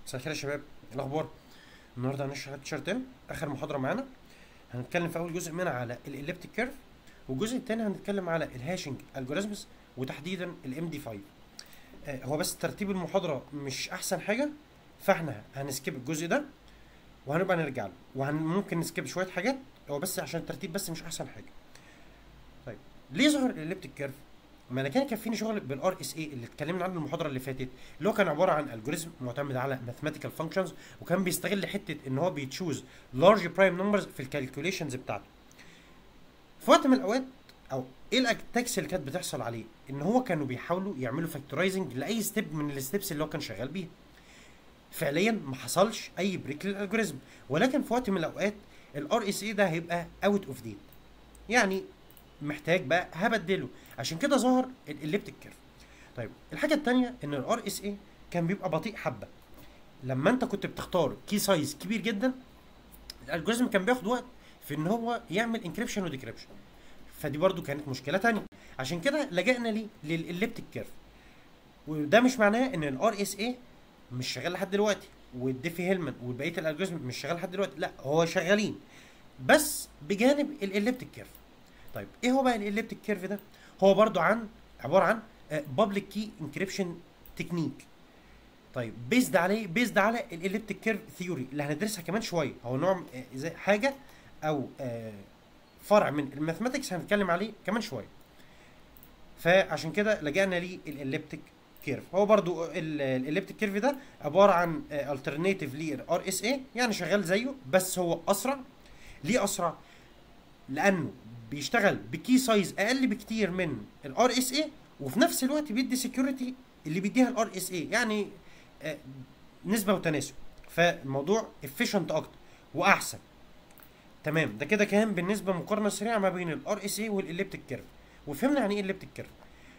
مساء الخير يا شباب إيه الاخبار النهارده هنشرح لكتشر 10 اخر محاضره معانا هنتكلم في اول جزء منها على الاليبتيك كيرف والجزء الثاني هنتكلم على الهاشنج الجوريزمز وتحديدا الام دي 5 آه هو بس ترتيب المحاضره مش احسن حاجه فاحنا هنسكيب الجزء ده وهنبقى نرجع له وممكن نسكيب شويه حاجات هو بس عشان الترتيب بس مش احسن حاجه طيب ليه ظهر الاليبتيك كيرف ما انا كان يكفيني شغل بالار اس اي اللي اتكلمنا عنه المحاضره اللي فاتت اللي هو كان عباره عن الجوريزم معتمد على ماثيماتيكال فانكشنز وكان بيستغل حته ان هو بيتشوز لارج برايم نمبرز في الكالكوليشنز بتاعته في وقت من الاوقات او ايه الاتاكس اللي كانت بتحصل عليه ان هو كانوا بيحاولوا يعملوا فاكتورايزنج لاي ستيب من الستبس اللي هو كان شغال بيها فعليا ما حصلش اي بريك للالجوريزم ولكن في وقت من الاوقات الار اس اي ده هيبقى اوت اوف ديت يعني محتاج بقى هبدله عشان كده ظهر الاليبتيك كيرف طيب الحاجه الثانيه ان الار اس اي كان بيبقى بطيء حبه لما انت كنت بتختار كي سايز كبير جدا الالجوريزم كان بياخد وقت في ان هو يعمل انكريبشن وديكريبشن فدي برضو كانت مشكله تانية عشان كده لجأنا ليه للاليبتيك كيرف وده مش معناه ان الار اس اي مش شغال لحد دلوقتي والديفي هيلمان وبقيه الالجوريزم مش شغال لحد دلوقتي لا هو شغالين بس بجانب الاليبتيك كيرف طيب ايه هو بقى الاليبتيك كيرف ده هو برضو عن عباره عن بابليك كي انكريبشن تكنيك طيب بيزد عليه بيزد على الاليبتيك كيرف ثيوري اللي هندرسها كمان شويه هو نوع زي حاجه او فرع من الماثماتكس هنتكلم عليه كمان شويه فعشان كده لجأنا للاليبتيك كيرف هو برضو الاليبتيك كيرف ده عباره عن الترناتيف للار اس اي يعني شغال زيه بس هو اسرع ليه اسرع لانه بيشتغل بكي سايز اقل بكتير من الار اس اي وفي نفس الوقت بيدي سكيورتي اللي بيديها الار اس اي يعني آه نسبه وتناسب فالموضوع افيشنت اكتر واحسن تمام ده كده كان بالنسبه مقارنه سريعه ما بين الار اس اي والاليبتيك كيرف وفهمنا يعني ايه الاليبتيك كيرف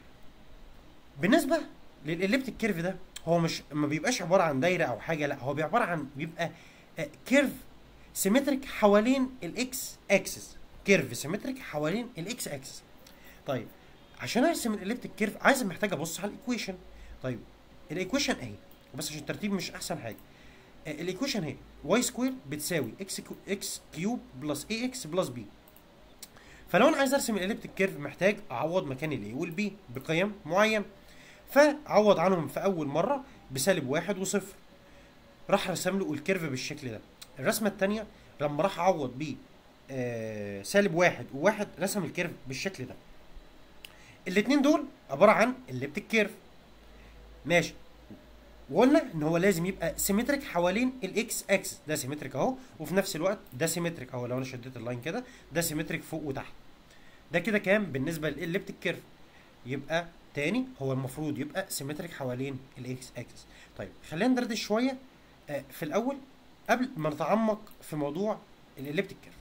بالنسبه للاليبتيك كيرف ده هو مش ما بيبقاش عباره عن دايره او حاجه لا هو بيبقى عباره عن بيبقى آه كيرف سيمتريك حوالين الاكس اكسس كيرف سيمتريك حوالين الاكس اكسس طيب عشان ارسم الاليبتيك كيرف عايز محتاج ابص على الايكويشن طيب الايكويشن اهي بس عشان الترتيب مش احسن حاجه الايكويشن اهي واي سكوير بتساوي اكس اكس كيوب بلس اي اكس بلس بي فلو انا عايز ارسم الاليبتيك كيرف محتاج اعوض مكان الاي والبي بقيم معين فعوض عنهم في اول مره بسالب واحد وصفر راح رسم له الكيرف بالشكل ده الرسمه الثانيه لما راح اعوض بيه آه سالب واحد وواحد رسم الكيرف بالشكل ده الاثنين دول عباره عن الليبتيك كيرف ماشي وقلنا ان هو لازم يبقى سيمتريك حوالين الاكس اكس ده سيمتريك اهو وفي نفس الوقت ده سيمتريك اهو لو انا شديت اللاين كده ده سيمتريك فوق وتحت ده كده كام بالنسبه للليبتيك كيرف يبقى تاني هو المفروض يبقى سيمتريك حوالين الاكس اكس طيب خلينا ندردش شويه آه في الاول قبل ما نتعمق في موضوع الاليبتيك كيرف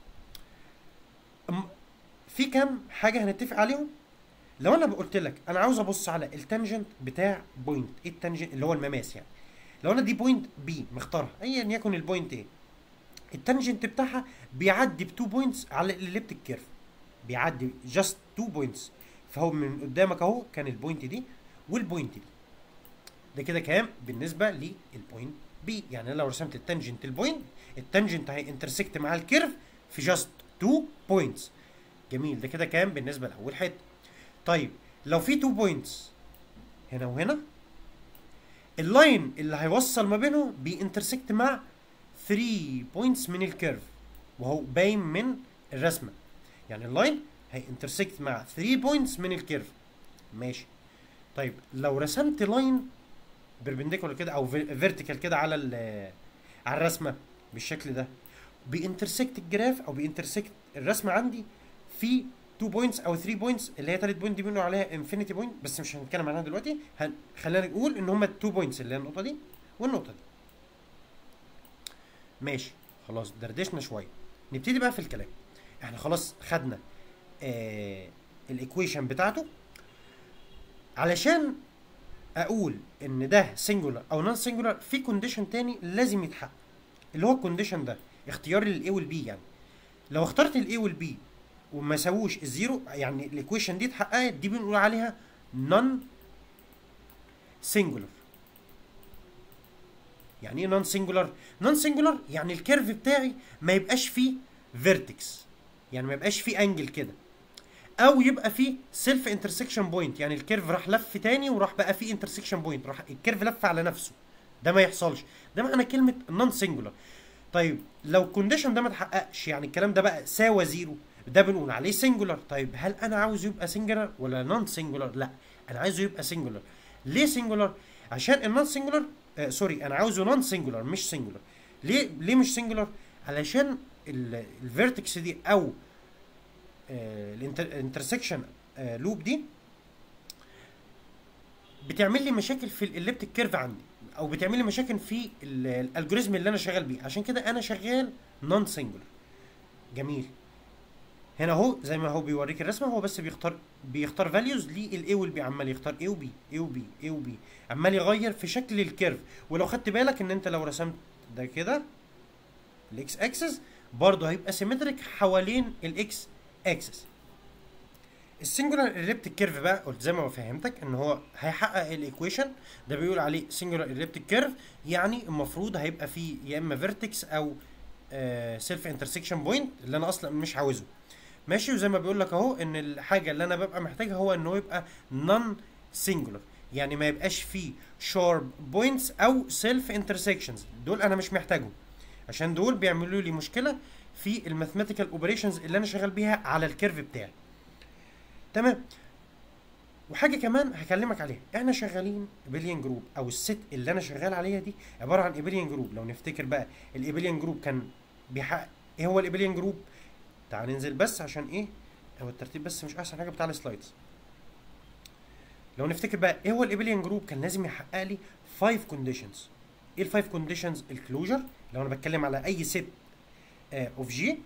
في كام حاجه هنتفق عليهم لو انا قلت لك انا عاوز ابص على التانجنت بتاع بوينت ايه التانجنت اللي هو المماس يعني لو انا دي بوينت بي مختارها ايا يكن البوينت ايه التانجنت بتاعها بيعدي ب 2 بوينتس على الاليبتيك كيرف بيعدي جاست 2 بوينتس فهو من قدامك اهو كان البوينت دي والبوينت دي ده كده كام بالنسبه للبوينت بي يعني انا لو رسمت التانجنت البوينت التانجنت هي انترسكت مع الكيرف في جاست 2 بوينتس جميل ده كده كام بالنسبه لاول حته طيب لو في 2 بوينتس هنا وهنا اللاين اللي هيوصل ما بينهم بينترسكت مع 3 بوينتس من الكيرف وهو باين من الرسمه يعني اللاين هينترسكت مع 3 بوينتس من الكيرف ماشي طيب لو رسمت لاين بربنديكولار كده او فيرتيكال كده على على الرسمه بالشكل ده بينترسكت الجراف او بينترسكت الرسمه عندي في 2 بوينتس او 3 بوينتس اللي هي ثالث بوينت دي بنقول عليها انفينيتي بوينت بس مش هنتكلم عنها دلوقتي هن... خلينا نقول ان هم 2 بوينتس اللي هي النقطه دي والنقطه دي ماشي خلاص دردشنا شويه نبتدي بقى في الكلام احنا خلاص خدنا آه الايكويشن بتاعته علشان اقول ان ده سنجولار او نون سنجولار في كونديشن تاني لازم يتحقق اللي هو الكونديشن ده اختياري للاي والبي يعني لو اخترت الاي والبي وما سووش الزيرو يعني الايكويشن دي اتحققت دي بنقول عليها نون سنجولار يعني ايه نون سنجولار نون سنجولار يعني الكيرف بتاعي ما يبقاش فيه فيرتكس يعني ما يبقاش فيه انجل كده او يبقى فيه سيلف انترسكشن بوينت يعني الكيرف راح لف تاني وراح بقى فيه انترسكشن بوينت راح الكيرف لف على نفسه ده ما يحصلش ده معنى كلمه نون سنجولار طيب لو الكونديشن ده ما اتحققش يعني الكلام ده بقى ساوى زيرو ده بنقول عليه سنجولار طيب هل انا عاوز يبقى سنجولار ولا نون سنجولار لا انا عايزه يبقى سنجولار ليه سنجولار عشان النون سنجولار آه سوري انا عاوزه نون سنجولار مش سنجولار ليه ليه مش سنجولار علشان الفيرتكس دي او الانترسكشن لوب دي بتعمل لي مشاكل في الاليبتيك كيرف عندي او بتعمل لي مشاكل في الالجوريزم اللي انا شغال بيه عشان كده انا شغال نون سنجولار جميل هنا اهو زي ما هو بيوريك الرسمه هو بس بيختار بيختار فاليوز للاي والبي عمال يختار اي وبي اي وبي اي وبي عمال يغير في شكل الكيرف ولو خدت بالك ان انت لو رسمت ده كده الاكس اكسس برضه هيبقى سيمتريك حوالين الاكس اكسس السنجولار اليبتيك كيرف بقى قلت زي ما فهمتك ان هو هيحقق الايكويشن ده بيقول عليه سنجولار اليبتيك كيرف يعني المفروض هيبقى فيه يا اما فيرتكس او سيلف انترسكشن بوينت اللي انا اصلا مش عاوزه ماشي وزي ما بيقول لك اهو ان الحاجه اللي انا ببقى محتاجها هو ان هو يبقى نون سنجولار يعني ما يبقاش فيه شارب بوينتس او سيلف انترسكشنز دول انا مش محتاجهم عشان دول بيعملوا لي مشكله في الماثيماتيكال اوبريشنز اللي انا شغال بيها على الكيرف بتاعي تمام وحاجه كمان هكلمك عليها احنا شغالين ابيليان جروب او الست اللي انا شغال عليها دي عباره عن ابيليان جروب لو نفتكر بقى الابيليان جروب كان بيحقق ايه هو الابيليان جروب تعال ننزل بس عشان ايه هو الترتيب بس مش احسن حاجه بتاع السلايدز لو نفتكر بقى ايه هو الابيليان جروب كان لازم يحقق لي 5 كونديشنز ايه الفايف كونديشنز الكلوجر لو انا بتكلم على اي ست اوف جي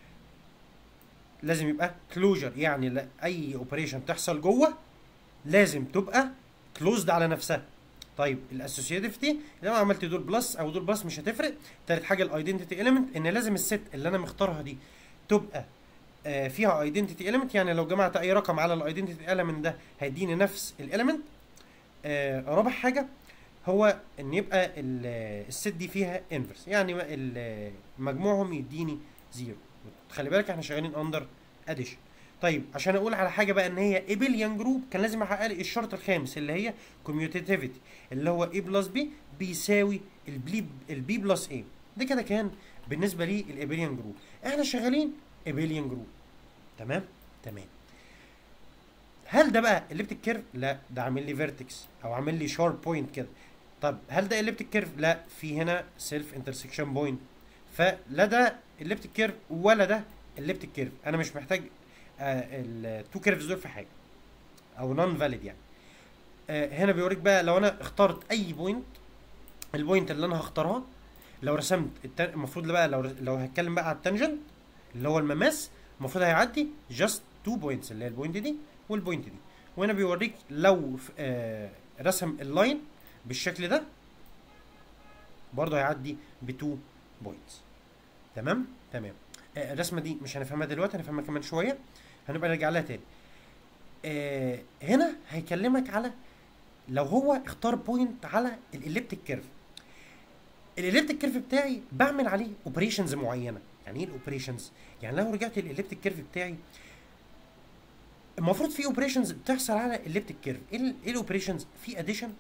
لازم يبقى كلوجر يعني لا اي اوبريشن تحصل جوه لازم تبقى كلوزد على نفسها طيب الاسوسياتيفيتي لو عملت دول بلس او دول بلس مش هتفرق تالت حاجه الايدنتيتي اليمنت ان لازم الست اللي انا مختارها دي تبقى آه فيها ايدنتيتي اليمنت يعني لو جمعت اي رقم على الايدنتيتي اليمنت ده هيديني نفس الاليمنت آه رابع حاجه هو ان يبقى الست دي فيها انفرس يعني مجموعهم يديني زيرو خلي بالك احنا شغالين اندر اديشن طيب عشان اقول على حاجه بقى ان هي ايبيليان جروب كان لازم احقق لي الشرط الخامس اللي هي كوميوتيتيفيتي اللي هو اي بلس بي بيساوي البي البي بلس اي ده كده كان بالنسبه لي الايبيليان جروب احنا شغالين ايبيليان جروب تمام تمام هل ده بقى الليبتيك كيرف لا ده عامل لي فيرتكس او عامل لي شارب بوينت كده طب هل ده الليبتيك كيرف لا في هنا سيلف انترسكشن بوينت فلا ده الليبتيك كيرف ولا ده الليبتيك كيرف انا مش محتاج التو كيرفز دول في حاجه او نون فاليد يعني آه هنا بيوريك بقى لو انا اخترت اي بوينت البوينت اللي انا هختارها لو رسمت التن... المفروض بقى لو لو هتكلم بقى على التانجنت اللي هو المماس المفروض هيعدي جاست تو بوينتس اللي هي البوينت دي والبوينت دي وهنا بيوريك لو آه رسم اللاين بالشكل ده برضه هيعدي بتو بوينتس تمام تمام آه الرسمه دي مش هنفهمها دلوقتي هنفهمها كمان شويه هنبقى نرجع لها تاني آه هنا هيكلمك على لو هو اختار بوينت على الاليبتيك كيرف الاليبتيك كيرف بتاعي بعمل عليه اوبريشنز معينه يعني ايه الاوبريشنز يعني لو رجعت للاليبتيك كيرف بتاعي المفروض في اوبريشنز بتحصل على الاليبتيك كيرف ايه الاوبريشنز في اديشن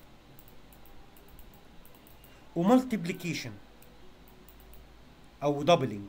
ومالتيبليكيشن او دبلنج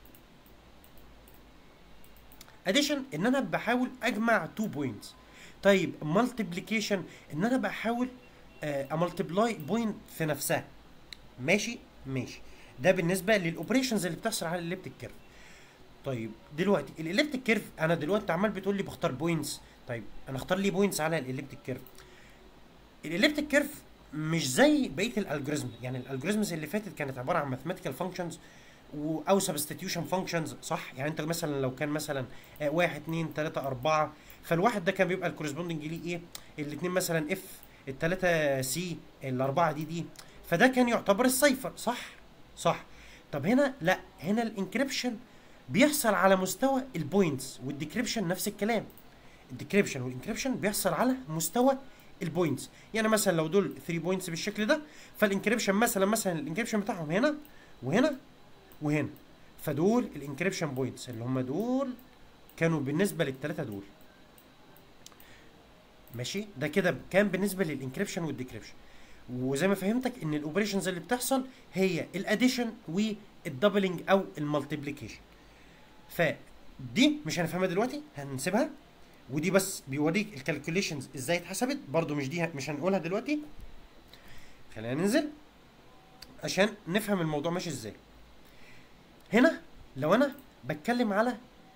اديشن ان انا بحاول اجمع تو بوينتس طيب مالتيبليكيشن ان انا بحاول امالتيبلاي بوينت في نفسها ماشي ماشي ده بالنسبه للاوبريشنز اللي بتحصل على الاليبتيك كيرف طيب دلوقتي الاليبتيك كيرف انا دلوقتي عمال بتقول لي بختار بوينتس طيب انا اختار لي بوينتس على الاليبتيك كيرف الاليبتيك كيرف مش زي بقيه الالجوريزم يعني الالجوريزمز اللي فاتت كانت عباره عن ماثيماتيكال فانكشنز او سبستيتيوشن فانكشنز صح يعني انت مثلا لو كان مثلا واحد اتنين تلاته اربعه فالواحد ده كان بيبقى الكورسبوندنج ليه ايه الاثنين مثلا اف التلاته سي الاربعه دي دي فده كان يعتبر السايفر صح صح طب هنا لا هنا الانكريبشن بيحصل على مستوى البوينتس والديكريبشن نفس الكلام الديكريبشن والانكريبشن بيحصل على مستوى البوينتس يعني مثلا لو دول 3 بوينتس بالشكل ده فالانكريبشن مثلا مثلا الانكريبشن بتاعهم هنا وهنا وهنا فدول الانكريبشن بوينتس اللي هم دول كانوا بالنسبه للثلاثه دول ماشي ده كده كان بالنسبه للانكريبشن والديكريبشن وزي ما فهمتك ان الاوبريشنز اللي بتحصل هي الاديشن والدبلنج او المالتيبليكيشن فدي مش هنفهمها دلوقتي هنسيبها ودي بس بيوريك الكالكوليشنز ازاي اتحسبت برضو مش دي مش هنقولها دلوقتي خلينا ننزل عشان نفهم الموضوع ماشي ازاي هنا لو انا بتكلم على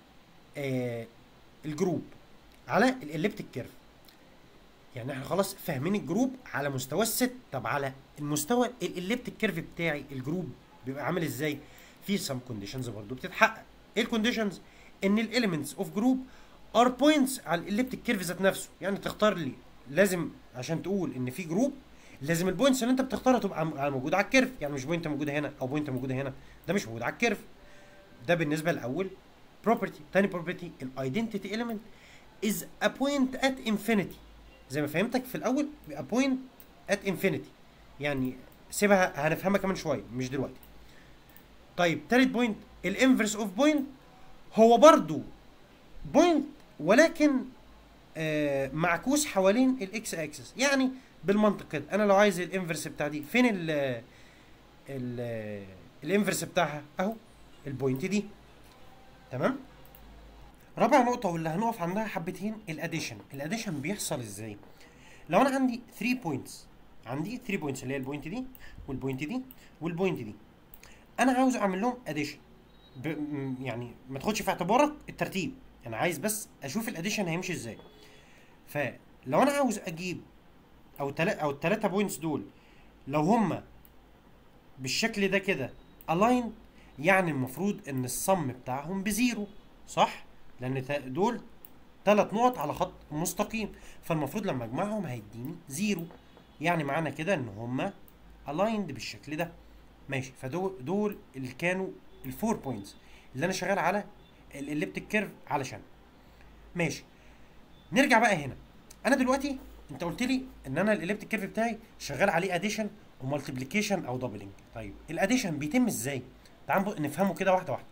آه الجروب على الاليبتيك كيرف يعني احنا خلاص فاهمين الجروب على مستوى الست طب على المستوى الاليبتيك كيرف بتاعي الجروب بيبقى عامل ازاي في سم كونديشنز برضو بتتحقق ايه الكونديشنز ان الاليمنتس اوف جروب ار بوينتس على الاليبتيك كيرف ذات نفسه يعني تختار لي لازم عشان تقول ان في جروب لازم البوينتس اللي انت بتختارها تبقى موجوده على الكيرف يعني مش بوينت موجوده هنا او بوينت موجوده هنا ده مش موجود على الكيرف ده بالنسبه لاول بروبرتي تاني بروبرتي الايدنتيتي element is a point at infinity زي ما فهمتك في الاول a point at infinity يعني سيبها هنفهمها كمان شويه مش دلوقتي طيب تالت بوينت الانفرس اوف بوينت هو برضو بوينت ولكن آه معكوس حوالين الاكس اكسس يعني بالمنطق كده انا لو عايز الانفرس بتاع دي فين ال ال الانفرس بتاعها اهو البوينت دي تمام رابع نقطة واللي هنقف عندها حبتين الاديشن الاديشن بيحصل ازاي لو انا عندي 3 بوينتس عندي 3 بوينتس اللي هي البوينت دي والبوينت دي والبوينت دي انا عاوز اعمل لهم اديشن يعني ما تاخدش في اعتبارك الترتيب انا عايز بس اشوف الاديشن هيمشي ازاي فلو انا عاوز اجيب او تلا او الثلاثه بوينتس دول لو هما بالشكل ده كده الاين يعني المفروض ان الصم بتاعهم بزيرو صح لان دول ثلاث نقط على خط مستقيم فالمفروض لما اجمعهم هيديني زيرو يعني معنى كده ان هما الايند بالشكل ده ماشي فدول دول اللي كانوا الفور بوينتس اللي انا شغال على الاليبتيك كيرف علشان ماشي نرجع بقى هنا انا دلوقتي انت قلت لي ان انا الاليبتيك كيرف بتاعي شغال عليه اديشن ومالتيبليكيشن او دبلنج طيب الاديشن بيتم ازاي تعال نفهمه كده واحده واحده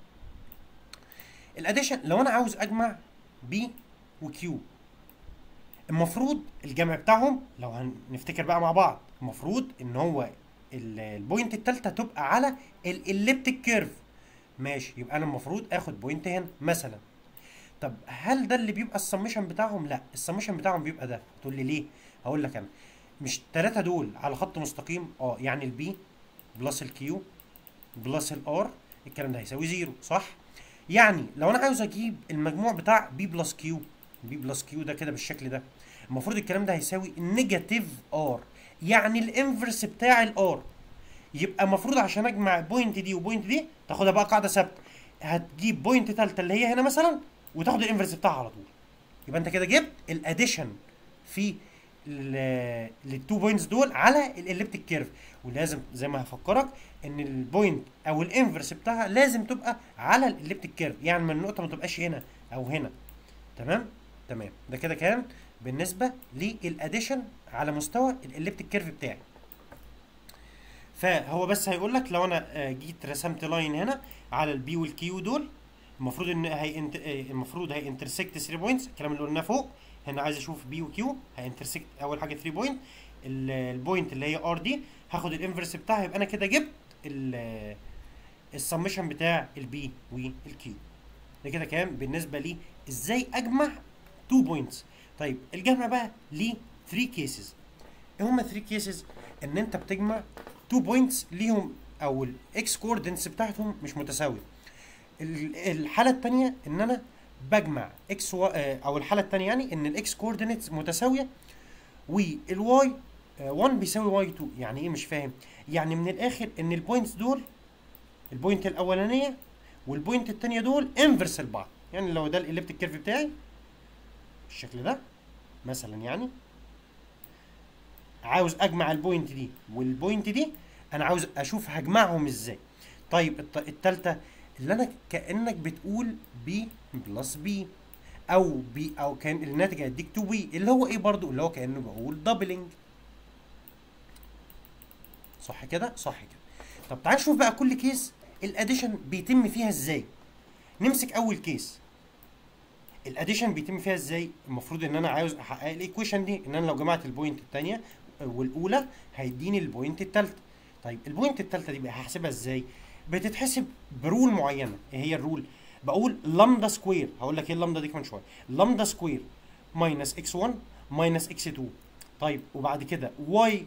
الاديشن لو انا عاوز اجمع بي وكيو المفروض الجمع بتاعهم لو هنفتكر بقى مع بعض المفروض ان هو البوينت الثالثه تبقى على الاليبتيك كيرف ماشي يبقى انا المفروض اخد بوينت هنا مثلا طب هل ده اللي بيبقى السمشن بتاعهم لا السمشن بتاعهم بيبقى ده تقول لي ليه هقول لك انا مش الثلاثه دول على خط مستقيم اه يعني البي بلس الكيو بلس الار الكلام ده هيساوي زيرو صح يعني لو انا عاوز اجيب المجموع بتاع بي بلس كيو بي بلس كيو ده كده بالشكل ده المفروض الكلام ده هيساوي نيجاتيف ار يعني الانفرس بتاع الار يبقى المفروض عشان اجمع بوينت دي وبوينت دي تاخدها بقى قاعده ثابته هتجيب بوينت ثالثه اللي هي هنا مثلا وتاخد الانفرس بتاعها على طول يبقى انت كده جبت الاديشن في التو بوينتس دول على الاليبتيك كيرف ولازم زي ما هفكرك ان البوينت او الانفرس بتاعها لازم تبقى على الاليبتيك كيرف يعني من النقطه ما تبقاش هنا او هنا تمام تمام ده كده كان بالنسبه للاديشن على مستوى الاليبتيك كيرف بتاعي فهو بس هيقول لك لو انا جيت رسمت لاين هنا على البي والكيو دول المفروض ان هي المفروض هي انترسكت 3 بوينتس الكلام اللي قلناه فوق هنا عايز اشوف بي وكيو هينترسكت اول حاجه 3 بوينت البوينت اللي هي ار دي هاخد الانفرس بتاعها يبقى انا كده جبت السمشن بتاع البي والكيو ده كده كام بالنسبه لي ازاي اجمع 2 بوينتس طيب الجمع بقى ليه 3 كيسز ايه هما 3 كيسز ان انت بتجمع 2 بوينتس ليهم او الاكس كوردينتس بتاعتهم مش متساويه الحاله الثانيه ان انا بجمع اكس و... او الحاله الثانيه يعني ان الاكس كوردينتس متساويه والواي 1 بيساوي واي 2 يعني ايه مش فاهم يعني من الاخر ان البوينتس دول البوينت الاولانيه والبوينت الثانيه دول انفرس لبعض يعني لو ده الاليبتيك كيرف بتاعي بالشكل ده مثلا يعني عاوز اجمع البوينت دي والبوينت دي انا عاوز اشوف هجمعهم ازاي طيب الثالثه اللي انا كانك بتقول بي بلس بي او بي او كان الناتج هيديك 2 بي اللي هو ايه برضو اللي هو كانه بقول دبلنج صح كده صح كده طب تعال نشوف بقى كل كيس الاديشن بيتم فيها ازاي نمسك اول كيس الاديشن بيتم فيها ازاي المفروض ان انا عاوز احقق الايكويشن دي ان انا لو جمعت البوينت الثانيه والاولى هيديني البوينت الثالثه طيب البوينت الثالثه دي بقى هحسبها ازاي بتتحسب برول معينه ايه هي الرول بقول لامدا سكوير هقول لك ايه اللامدا دي كمان شويه لامدا سكوير ماينس اكس 1 ماينس اكس 2 طيب وبعد كده واي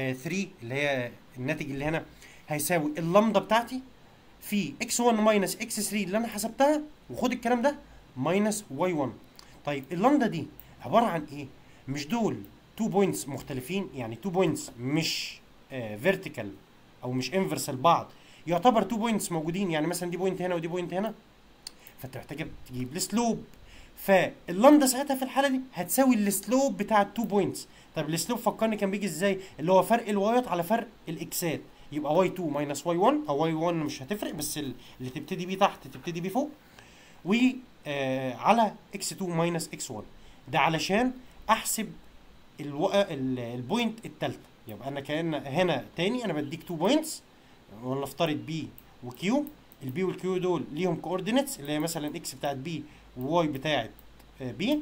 3 اللي هي الناتج اللي هنا هيساوي اللامدا بتاعتي في اكس 1 ماينس اكس 3 اللي انا حسبتها وخد الكلام ده ماينس واي 1 طيب اللامدا دي عباره عن ايه مش دول 2 بوينتس مختلفين يعني 2 بوينتس مش فيرتيكال او مش انفرس لبعض يعتبر 2 بوينتس موجودين يعني مثلا دي بوينت هنا ودي بوينت هنا فانت محتاج تجيب السلوب فاللامدا ساعتها في الحاله دي هتساوي السلوب بتاع التو بوينتس طب السلوب فكرني كان بيجي ازاي اللي هو فرق الوايات على فرق الاكسات يبقى واي 2 ماينس واي 1 او واي 1 مش هتفرق بس اللي تبتدي بيه تحت تبتدي بيه فوق و آه على اكس 2 ماينس اكس 1 ده علشان احسب الو... البوينت الثالثه يبقى انا كان هنا تاني انا بديك 2 بوينتس ولنفترض بي وكيو البي والكيو دول ليهم كوردينتس اللي هي مثلا اكس بتاعت بي وواي بتاعت بي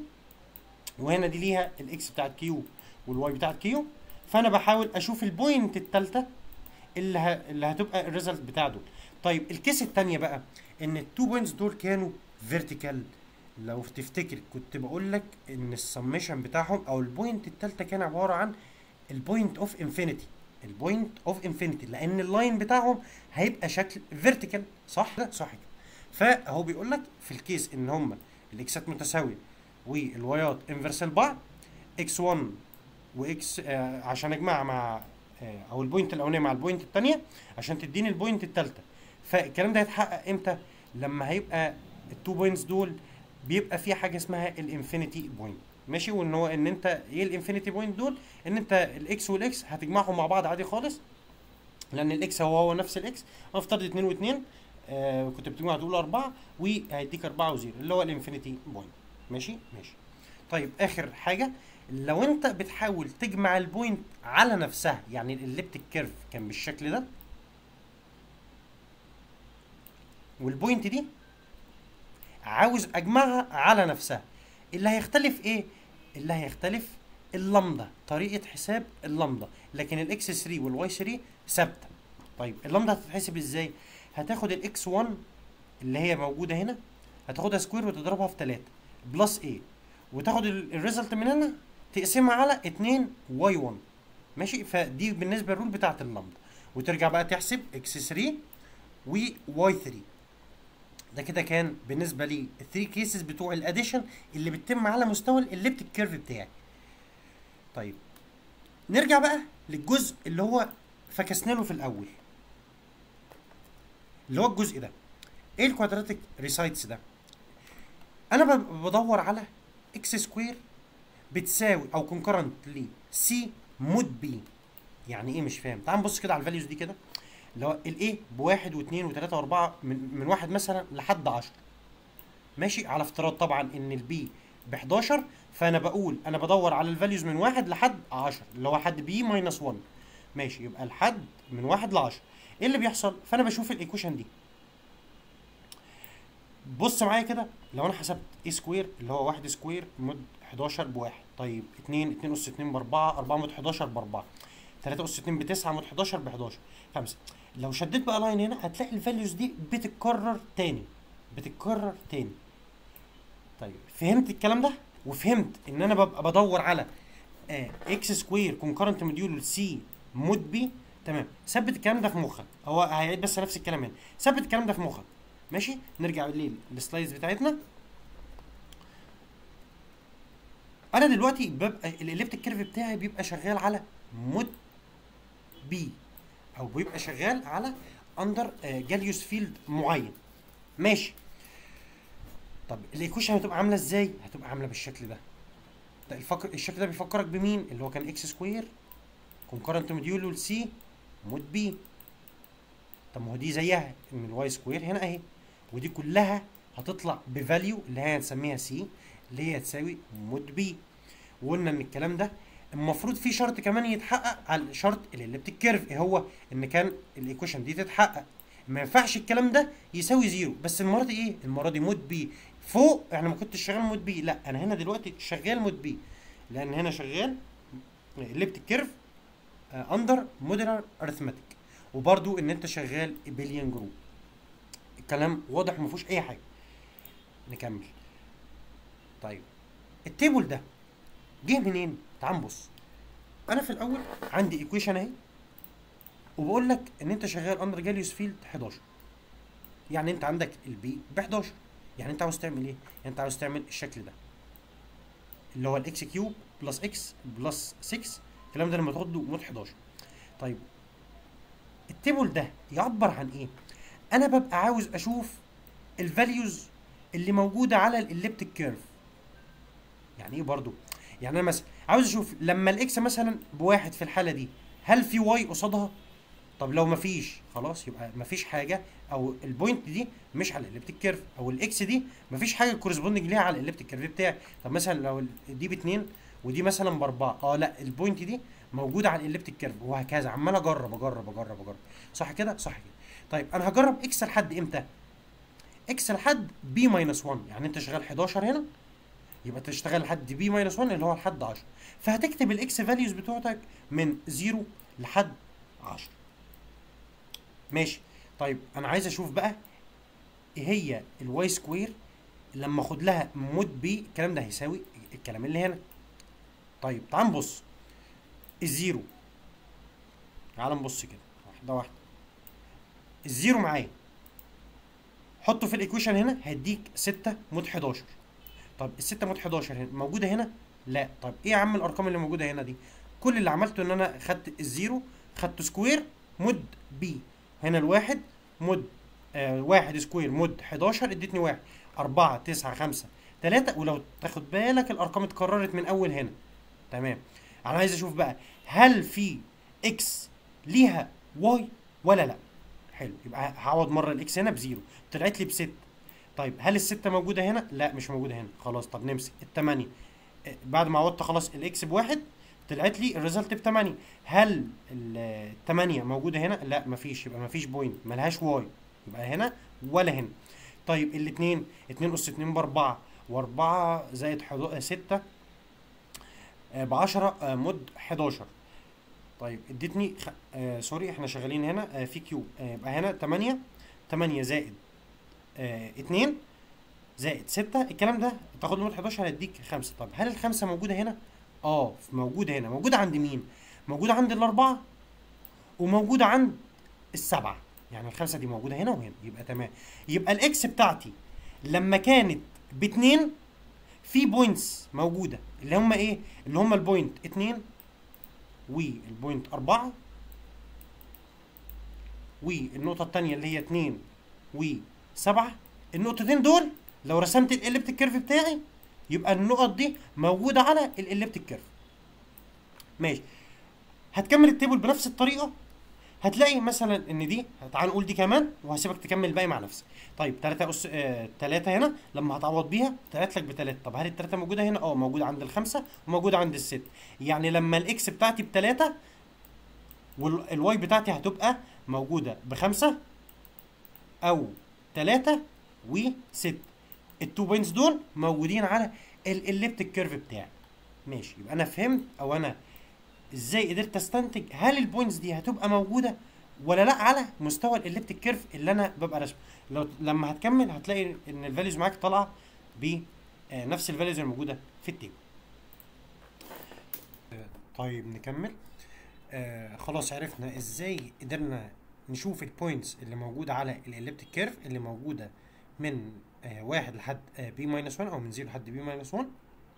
وهنا دي ليها الاكس بتاعت كيو والواي بتاعت كيو فانا بحاول اشوف البوينت الثالثه اللي ه... اللي هتبقى الريزلت بتاع دول طيب الكيس الثانيه بقى ان التو بوينتس دول كانوا فيرتيكال لو تفتكر كنت بقول لك ان السميشن بتاعهم او البوينت الثالثه كان عباره عن البوينت اوف انفينيتي البوينت اوف انفينيتي لان اللاين بتاعهم هيبقى شكل فيرتيكال صح لا صح كده فهو بيقول لك في الكيس ان هم الاكسات متساويه والوايات انفرس لبعض اكس 1 واكس آه عشان اجمع مع آه او البوينت الاولانيه مع البوينت الثانيه عشان تديني البوينت الثالثه فالكلام ده هيتحقق امتى لما هيبقى التو بوينتس دول بيبقى في حاجه اسمها الانفينيتي بوينت ماشي وان هو ان انت ايه الانفينيتي بوينت دول ان انت الاكس والاكس هتجمعهم مع بعض عادي خالص لان الاكس هو هو نفس الاكس افترض 2 و2 آه كنت بتجمع تقول 4 وهيديك 4 و0 اللي هو الانفينيتي بوينت ماشي ماشي طيب اخر حاجه لو انت بتحاول تجمع البوينت على نفسها يعني الاليبتيك كيرف كان بالشكل ده والبوينت دي عاوز اجمعها على نفسها اللي هيختلف ايه اللي هيختلف اللمده طريقه حساب اللمده لكن الاكس 3 والواي 3 ثابته طيب اللمده هتتحسب ازاي هتاخد الاكس 1 اللي هي موجوده هنا هتاخدها سكوير وتضربها في 3 بلس ايه وتاخد الريزلت من هنا تقسمها على 2 واي 1 ماشي فدي بالنسبه للرول بتاعه اللمده وترجع بقى تحسب اكس 3 وواي 3 ده كده كان بالنسبه لي الثري كيسز بتوع الاديشن اللي بتتم على مستوى الاليبتيك كيرف بتاعي طيب نرجع بقى للجزء اللي هو فكسنا له في الاول اللي هو الجزء ده ايه الكوادراتيك ريسايتس ده انا بدور على اكس سكوير بتساوي او كونكرنت ل سي مود بي يعني ايه مش فاهم تعال نبص كده على الفاليوز دي كده اللي هو الايه بواحد واثنين وثلاثة واربعة من, من واحد مثلا لحد 10 ماشي على افتراض طبعا ان البي ب 11 فانا بقول انا بدور على الفاليوز من واحد لحد 10 اللي هو حد بي ماينس 1 ماشي يبقى الحد من واحد ل 10 ايه اللي بيحصل؟ فانا بشوف الايكويشن دي بص معايا كده لو انا حسبت اي سكوير اللي هو 1 سكوير مود 11 بواحد طيب 2 2 اس 2 ب 4 4 مود 11 ب 4 3 اس 2 ب 9 مود 11 ب 11 5 لو شديت بقى لاين هنا هتلاقي الفاليوز دي بتتكرر تاني بتتكرر تاني طيب فهمت الكلام ده وفهمت ان انا ببقى بدور على آه اكس سكوير كونكرنت موديول سي مود بي تمام ثبت الكلام ده في مخك هو هيعيد بس نفس الكلام هنا ثبت الكلام ده في مخك ماشي نرجع للسلايدز بتاعتنا انا دلوقتي ببقى الاليبتيك كيرف بتاعي بيبقى شغال على مود بي او بيبقى شغال على اندر جاليوس فيلد معين ماشي طب الايكويشن هتبقى عامله ازاي هتبقى عامله بالشكل ده ده الفكر الشكل ده بيفكرك بمين اللي هو كان اكس سكوير كونكرنت موديولو سي مود بي طب ما هو دي زيها ان الواي سكوير هنا اهي ودي كلها هتطلع بفاليو اللي هي هنسميها سي اللي هي تساوي مود بي وقلنا ان الكلام ده المفروض في شرط كمان يتحقق على شرط الاليبتيك كيرف ايه هو ان كان الايكويشن دي تتحقق ما ينفعش الكلام ده يساوي زيرو بس المره دي ايه المره دي مود بي فوق احنا ما كنتش شغال مود بي لا انا هنا دلوقتي شغال مود بي لان هنا شغال اليبتيك كيرف اندر موديلر ارثماتيك وبرده ان انت شغال بليان جروب الكلام واضح ما فيهوش اي حاجه نكمل طيب التيبل ده جه منين تعال نبص انا في الاول عندي ايكويشن اهي وبقول لك ان انت شغال اندر جاليوس فيلد 11 يعني انت عندك البي ب 11 يعني انت عاوز تعمل ايه يعني انت عاوز تعمل الشكل ده اللي هو الاكس كيوب بلس اكس بلس 6 الكلام ده لما تاخده مود 11 طيب التيبل ده يعبر عن ايه انا ببقى عاوز اشوف الفاليوز اللي موجوده على الاليبتيك كيرف يعني ايه برضو يعني انا مثلا عاوز اشوف لما الاكس مثلا بواحد في الحاله دي هل في واي قصادها طب لو مفيش خلاص يبقى مفيش حاجه او البوينت دي مش على الاليبتيك كيرف او الاكس دي مفيش حاجه كورسبوندنج ليها على الاليبتيك كيرف بتاعي طب مثلا لو دي باتنين ودي مثلا باربعه اه لا البوينت دي موجوده على الاليبتيك كيرف وهكذا عمال اجرب اجرب اجرب اجرب صح كده صح كده طيب انا هجرب اكس لحد امتى اكس لحد بي ماينس 1 يعني انت شغال 11 هنا يبقى تشتغل لحد بي ماينس 1 اللي هو لحد 10 فهتكتب الاكس فاليوز بتوعتك من 0 لحد 10 ماشي طيب انا عايز اشوف بقى ايه هي الواي سكوير لما اخد لها مود بي الكلام ده هيساوي الكلام اللي هنا طيب تعال نبص الزيرو تعال نبص كده واحده واحده الزيرو معايا حطه في الايكويشن هنا هيديك 6 مود 11 طب ال 6 مود 11 هنا موجوده هنا لا طب ايه يا عم الارقام اللي موجوده هنا دي كل اللي عملته ان انا خدت الزيرو خدته سكوير مود بي هنا الواحد مود آه واحد سكوير مود 11 ادتني واحد 4 9 5 3 ولو تاخد بالك الارقام اتكررت من اول هنا تمام انا عايز اشوف بقى هل في اكس ليها واي ولا لا حلو يبقى هعوض مره الاكس هنا بزيرو طلعت لي بستة طيب هل الستة موجودة هنا؟ لا مش موجودة هنا خلاص طب نمسك التمانية بعد ما عوضت خلاص الاكس بواحد طلعت لي الريزلت بتمانية هل التمانية موجودة هنا؟ لا مفيش يبقى مفيش بوينت ملهاش واي يبقى هنا ولا هنا طيب الاتنين اتنين اس اتنين باربعة واربعة زائد حدو... ستة بعشرة مود حداشر طيب ادتني خ... آه سوري احنا شغالين هنا آه في كيوب آه يبقى هنا تمانية تمانية زائد آه اتنين زائد ستة الكلام ده تاخد مود 11 هيديك خمسة طب هل الخمسة موجودة هنا؟ اه موجودة هنا موجودة عند مين؟ موجودة عند الأربعة وموجودة عند السبعة يعني الخمسة دي موجودة هنا وهنا يبقى تمام يبقى الإكس بتاعتي لما كانت باتنين في بوينتس موجودة اللي هم إيه؟ اللي هم البوينت اتنين والبوينت أربعة والنقطة التانية اللي هي اتنين وسبعة النقطتين دول لو رسمت الاليبتيك كيرف بتاعي يبقى النقط دي موجودة على الاليبتيك كيرف ماشي هتكمل التيبل بنفس الطريقة هتلاقي مثلا ان دي تعال نقول دي كمان وهسيبك تكمل الباقي مع نفسك طيب 3 اس 3 آه هنا لما هتعوض بيها طلعت لك بثلاثه طب هل الثلاثه موجوده هنا اه موجوده عند الخمسه وموجوده عند الست يعني لما الاكس بتاعتي بثلاثه والواي بتاعتي هتبقى موجوده بخمسه او ثلاثه و6 التو بوينتس دول موجودين على الاليبتيك كيرف بتاعي ماشي يبقى انا فهمت او انا ازاي قدرت استنتج هل البوينتس دي هتبقى موجوده ولا لا على مستوى الاليبتيك كيرف اللي انا ببقى راسمه لو لما هتكمل هتلاقي ان الفاليوز معاك طالعه بنفس الفاليوز الموجوده في التيبل طيب نكمل آه خلاص عرفنا ازاي قدرنا نشوف البوينتس اللي موجوده على الاليبتيك كيرف اللي موجوده من آه واحد لحد آه بي ماينس 1 او من 0 لحد بي ماينس 1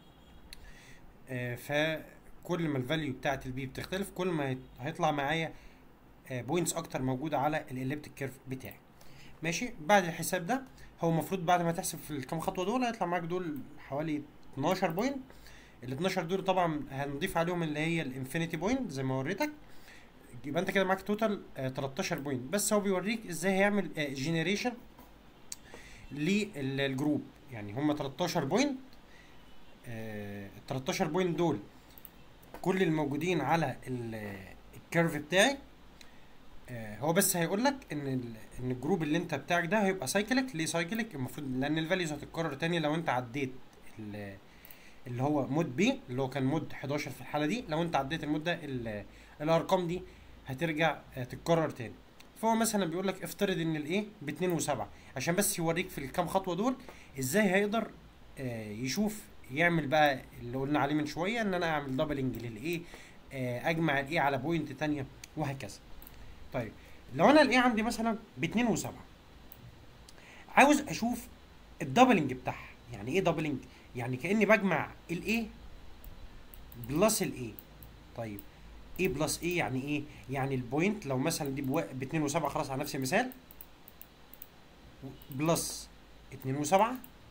آه فكل ما الفاليو بتاعت البي بتختلف كل ما هيطلع معايا بوينتس اكتر موجوده على الاليبتيك كيرف بتاعي ماشي بعد الحساب ده هو المفروض بعد ما تحسب في الكام خطوه دول هيطلع معاك دول حوالي 12 بوينت ال 12 دول طبعا هنضيف عليهم اللي هي الانفينيتي بوينت زي ما وريتك يبقى انت كده معاك توتال 13 بوينت بس هو بيوريك ازاي هيعمل جنريشن للجروب يعني هم 13 بوينت ال 13 بوينت دول كل الموجودين على ال- الكيرف بتاعي آه، هو بس هيقول لك ان ال- ان الجروب اللي انت بتاعك ده هيبقى سايكليك ليه سايكليك المفروض لان الفاليوز هتتكرر تاني لو انت عديت ال- اللي هو مود بي اللي هو كان مود 11 في الحاله دي لو انت عديت المود ده ال- الارقام دي هترجع آه، تتكرر تاني فهو مثلا بيقول لك افترض ان الايه ب 2 و7 عشان بس يوريك في الكام خطوه دول ازاي هيقدر آه، يشوف يعمل بقى اللي قلنا عليه من شويه ان انا اعمل دبلنج للايه آه، اجمع الايه على بوينت تانية وهكذا طيب لو انا الايه عندي مثلا ب 2 و7 عاوز اشوف الدبلنج بتاعها يعني ايه دبلنج يعني كاني بجمع الايه بلس الايه طيب ايه بلس ايه يعني ايه يعني البوينت لو مثلا دي ب 2 و7 خلاص على نفس المثال بلس 2 و7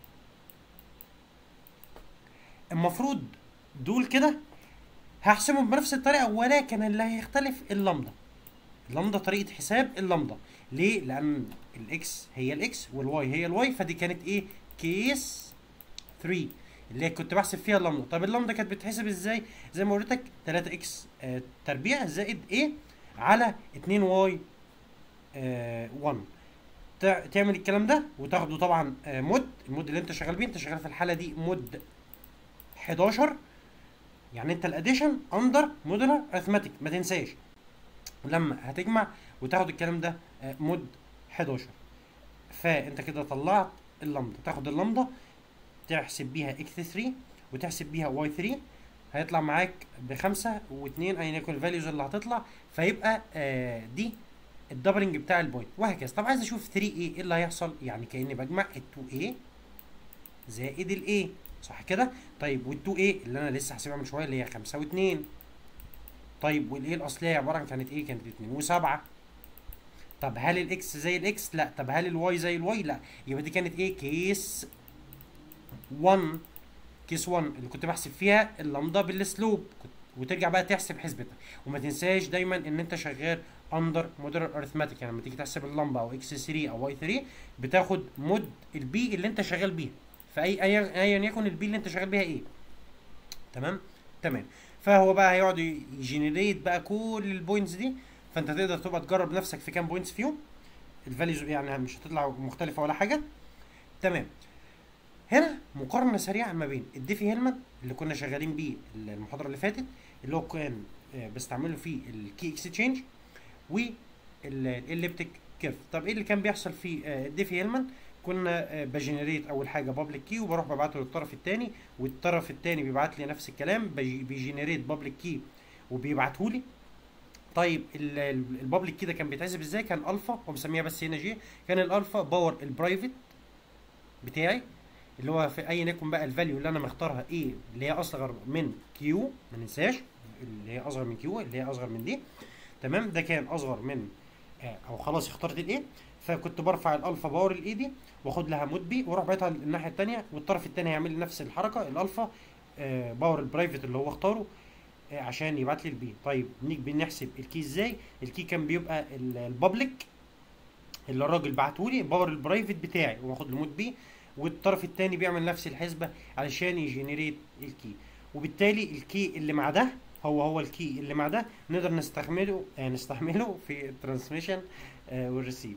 المفروض دول كده هحسبهم بنفس الطريقه ولكن اللي هيختلف اللمده اللمده طريقه حساب اللمده ليه لان الاكس هي الاكس والواي هي الواي فدي كانت ايه كيس 3 اللي هي كنت بحسب فيها اللمده طب اللمده كانت بتحسب ازاي زي ما وريتك 3 اكس آه تربيع زائد ايه على 2 واي آه 1 تع- تعمل الكلام ده وتاخده طبعا آه مود المود اللي انت شغال بيه انت شغال في الحاله دي مود 11 يعني انت الاديشن اندر مودولار ارثماتيك ما تنساش لما هتجمع وتاخد الكلام ده آه، مود 11 فانت كده طلعت اللمده تاخد اللمده تحسب بيها اكس 3 وتحسب بيها واي 3 هيطلع معاك بخمسة واثنين ايا يكن الفاليوز اللي هتطلع فيبقى آه دي الدبلنج بتاع البوينت وهكذا طب عايز اشوف 3 ايه ايه اللي هيحصل يعني كاني بجمع ال 2 a زائد ال a صح كده طيب وال 2 a اللي انا لسه حاسبها من شويه اللي هي 5 و2 طيب والايه الاصليه عباره عن كانت ايه كانت 2 و7 طب هل الاكس زي الاكس لا طب هل الواي زي الواي لا يبقى دي كانت ايه كيس 1 كيس 1 اللي كنت بحسب فيها اللمضه بالسلوب كنت- وترجع بقى تحسب حسبتها وما تنساش دايما ان انت شغال اندر مودرن ارثماتيك يعني لما تيجي تحسب اللمبه او اكس 3 او واي 3 بتاخد مود البي اللي انت شغال بيها فاي ايا ايا يكن البي اللي انت شغال بيها ايه تمام تمام فهو بقى هيقعد يجنريت بقى كل البوينتس دي فانت تقدر تبقى تجرب نفسك في كام بوينتس فيهم الفاليوز يعني مش هتطلع مختلفه ولا حاجه تمام هنا مقارنه سريعه ما بين الديفي هيلمان اللي كنا شغالين بيه المحاضره اللي فاتت اللي هو كان آه، بستعمله في الكي اكسشينج والاليبتيك كيرف طب ايه اللي كان بيحصل في آه، الديفي هيلمان كنا آه، بجنريت اول حاجه بابليك كي وبروح ببعته للطرف الثاني والطرف الثاني بيبعت لي نفس الكلام بيجي- بيجنريت بابليك كي وبيبعته لي طيب البابليك كي ده كان بيتحسب ازاي كان الفا ومسميها بس هنا جي كان الالفا باور البرايفت بتاعي اللي هو في ايا يكن بقى الفاليو اللي انا مختارها ايه اللي هي اصغر من كيو ما ننساش اللي هي اصغر من كيو اللي هي اصغر من دي تمام ده كان اصغر من آه، او خلاص اخترت الايه فكنت برفع الالفا باور الاي دي واخد لها مود بي واروح باعتها الناحيه الثانيه والطرف الثاني هيعمل لي نفس الحركه الالفا آه، باور البرايفت اللي هو اختاره آه، عشان يبعت لي البي طيب نيجي بنحسب الكي ازاي الكي كان بيبقى ال- البابليك اللي الراجل بعته لي باور البرايفت بتاعي واخد المود بي والطرف الثاني بيعمل نفس الحسبه علشان يجنريت الكي وبالتالي الكي اللي مع ده هو هو الكي اللي مع ده نقدر نستعمله آه نستعمله في الترانسميشن آه والريسيف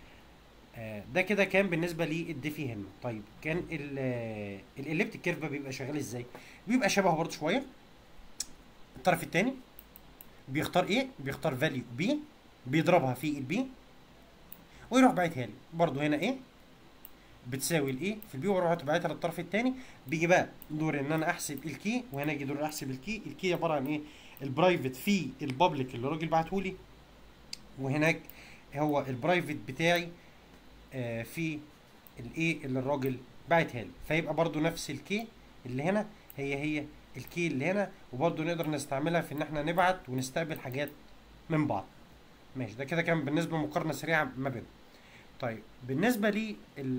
آه ده كده كان بالنسبه للديفي هنا طيب كان الاليبتيك كيرف بقى بيبقى شغال ازاي بيبقى شبهه برضه شويه الطرف الثاني بيختار ايه بيختار فاليو بي بيضربها في البي ويروح باعتها لي برضه هنا ايه بتساوي الايه في البي واروح باعتها للطرف الثاني بيجي بقى دور ان انا احسب الكي وهنا يجي دور احسب الكي الكي عباره عن ايه البرايفت في البابليك اللي الراجل بعته لي وهناك هو البرايفت بتاعي آه في الايه اللي الراجل بعتها لي فيبقى برضو نفس الكي اللي هنا هي هي الكي اللي هنا وبرضو نقدر نستعملها في ان احنا نبعت ونستقبل حاجات من بعض ماشي ده كده كان بالنسبه مقارنه سريعه ما بينهم طيب بالنسبه لي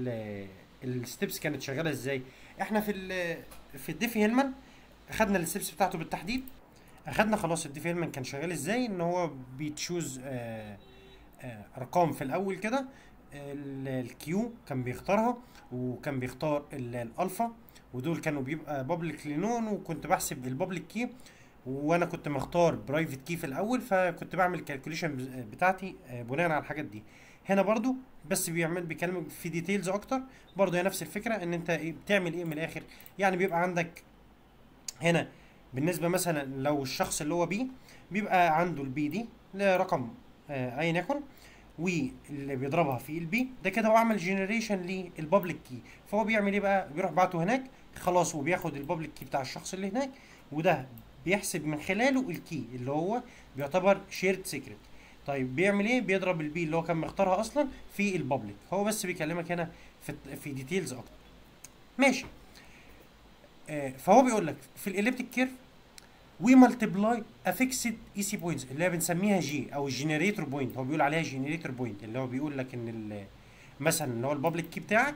الستبس كانت شغاله ازاي احنا في ال في الديفي هيلمان اخدنا الستبس بتاعته بالتحديد اخدنا خلاص الديفي هيلمان كان شغال ازاي ان هو بيتشوز آه آه ارقام في الاول كده الكيو كان بيختارها وكان بيختار ال- الالفا ودول كانوا بيبقى بابليك لنون وكنت بحسب البابليك كي وانا كنت مختار برايفت كي في الاول فكنت بعمل الكالكوليشن بتاعتي آه، بناء على الحاجات دي هنا برضو بس بيعمل بيكلمك في ديتيلز اكتر برضو هي نفس الفكره ان انت إيه بتعمل ايه من الاخر يعني بيبقى عندك هنا بالنسبه مثلا لو الشخص اللي هو بي بيبقى عنده البي دي رقم آه، ايا يكن واللي بيضربها في البي ده كده هو عمل جنريشن للبابليك كي فهو بيعمل ايه بقى بيروح بعته هناك خلاص وبياخد البابليك كي بتاع الشخص اللي هناك وده بيحسب من خلاله الكي اللي هو بيعتبر شيرد سيكريت طيب بيعمل ايه بيضرب البي اللي هو كان مختارها اصلا في البابليك هو بس بيكلمك هنا في في ديتيلز اكتر ماشي آه فهو بيقول لك في الاليبتيك كيرف وي مالتبلاي افيكسد اي سي بوينتس اللي هي بنسميها جي او الجنريتور بوينت هو بيقول عليها جنريتور بوينت اللي هو بيقول لك ان ال- مثلا اللي هو البابليك كي بتاعك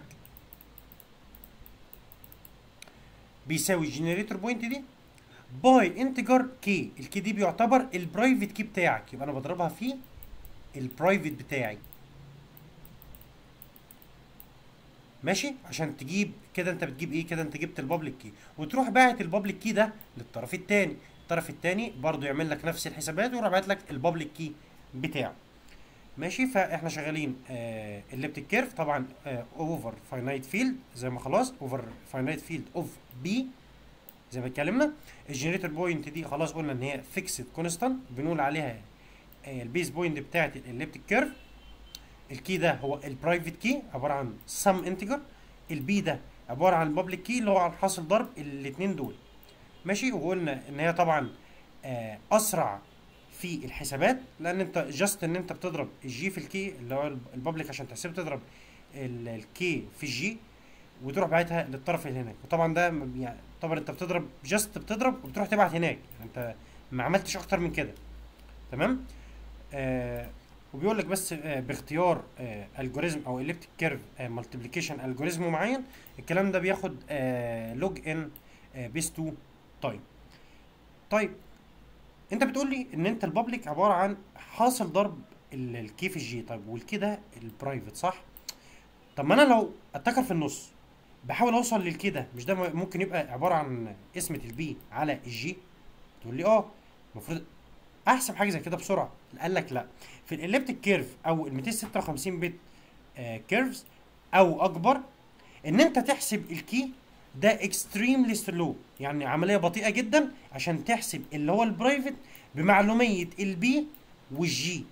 بيساوي الجنريتور بوينت دي باي انتجر كي الكي دي بيعتبر البرايفت كي بتاعك يبقى انا بضربها في البرايفت بتاعي ماشي عشان تجيب كده انت بتجيب ايه كده انت جبت البابليك كي وتروح باعت البابليك كي ده للطرف الثاني الطرف الثاني برضو يعمل لك نفس الحسابات ويروح باعت لك البابليك كي بتاعه ماشي فاحنا شغالين آه الليبتيك كيرف طبعا اوفر فاينايت فيلد زي ما خلاص اوفر فاينايت فيلد اوف بي زي ما اتكلمنا الجنريتور بوينت دي خلاص قلنا ان هي فيكسد كونستانت بنقول عليها آه البيز بوينت بتاعت الليبتيك كيرف الكي ده هو البرايفت كي عباره عن سم انتجر البي ده عباره عن البابليك كي اللي هو عن حاصل ضرب الاثنين دول ماشي وقلنا ان هي طبعا آه اسرع في الحسابات لان انت جاست ان انت بتضرب الجي في الكي اللي هو البابليك عشان تحسب تضرب ال- الكي في الجي وتروح باعتها للطرف اللي هناك وطبعا ده م- يعني طبعا انت بتضرب جاست بتضرب وبتروح تبعت هناك يعني انت ما عملتش اكتر من كده تمام آه وبيقول لك بس آه باختيار آه الجوريزم او اليبتيك كيرف مالتيبليكيشن الجوريزم معين الكلام ده بياخد آه لوج ان بيس 2 تايم طيب انت بتقول لي ان انت البابليك عباره عن حاصل ضرب ال- الكي في الجي طيب والكي ده البرايفت صح طب ما انا لو اتكر في النص بحاول اوصل للكي ده مش ده م- ممكن يبقى عباره عن قسمه البي على الجي تقول لي اه المفروض احسب حاجه زي كده بسرعه قال لك لا في الاليبتيك كيرف او ال 256 بت كيرفز او اكبر ان انت تحسب الكي ده اكستريملي سلو يعني عمليه بطيئه جدا عشان تحسب اللي هو البرايفت بمعلوميه البي والجي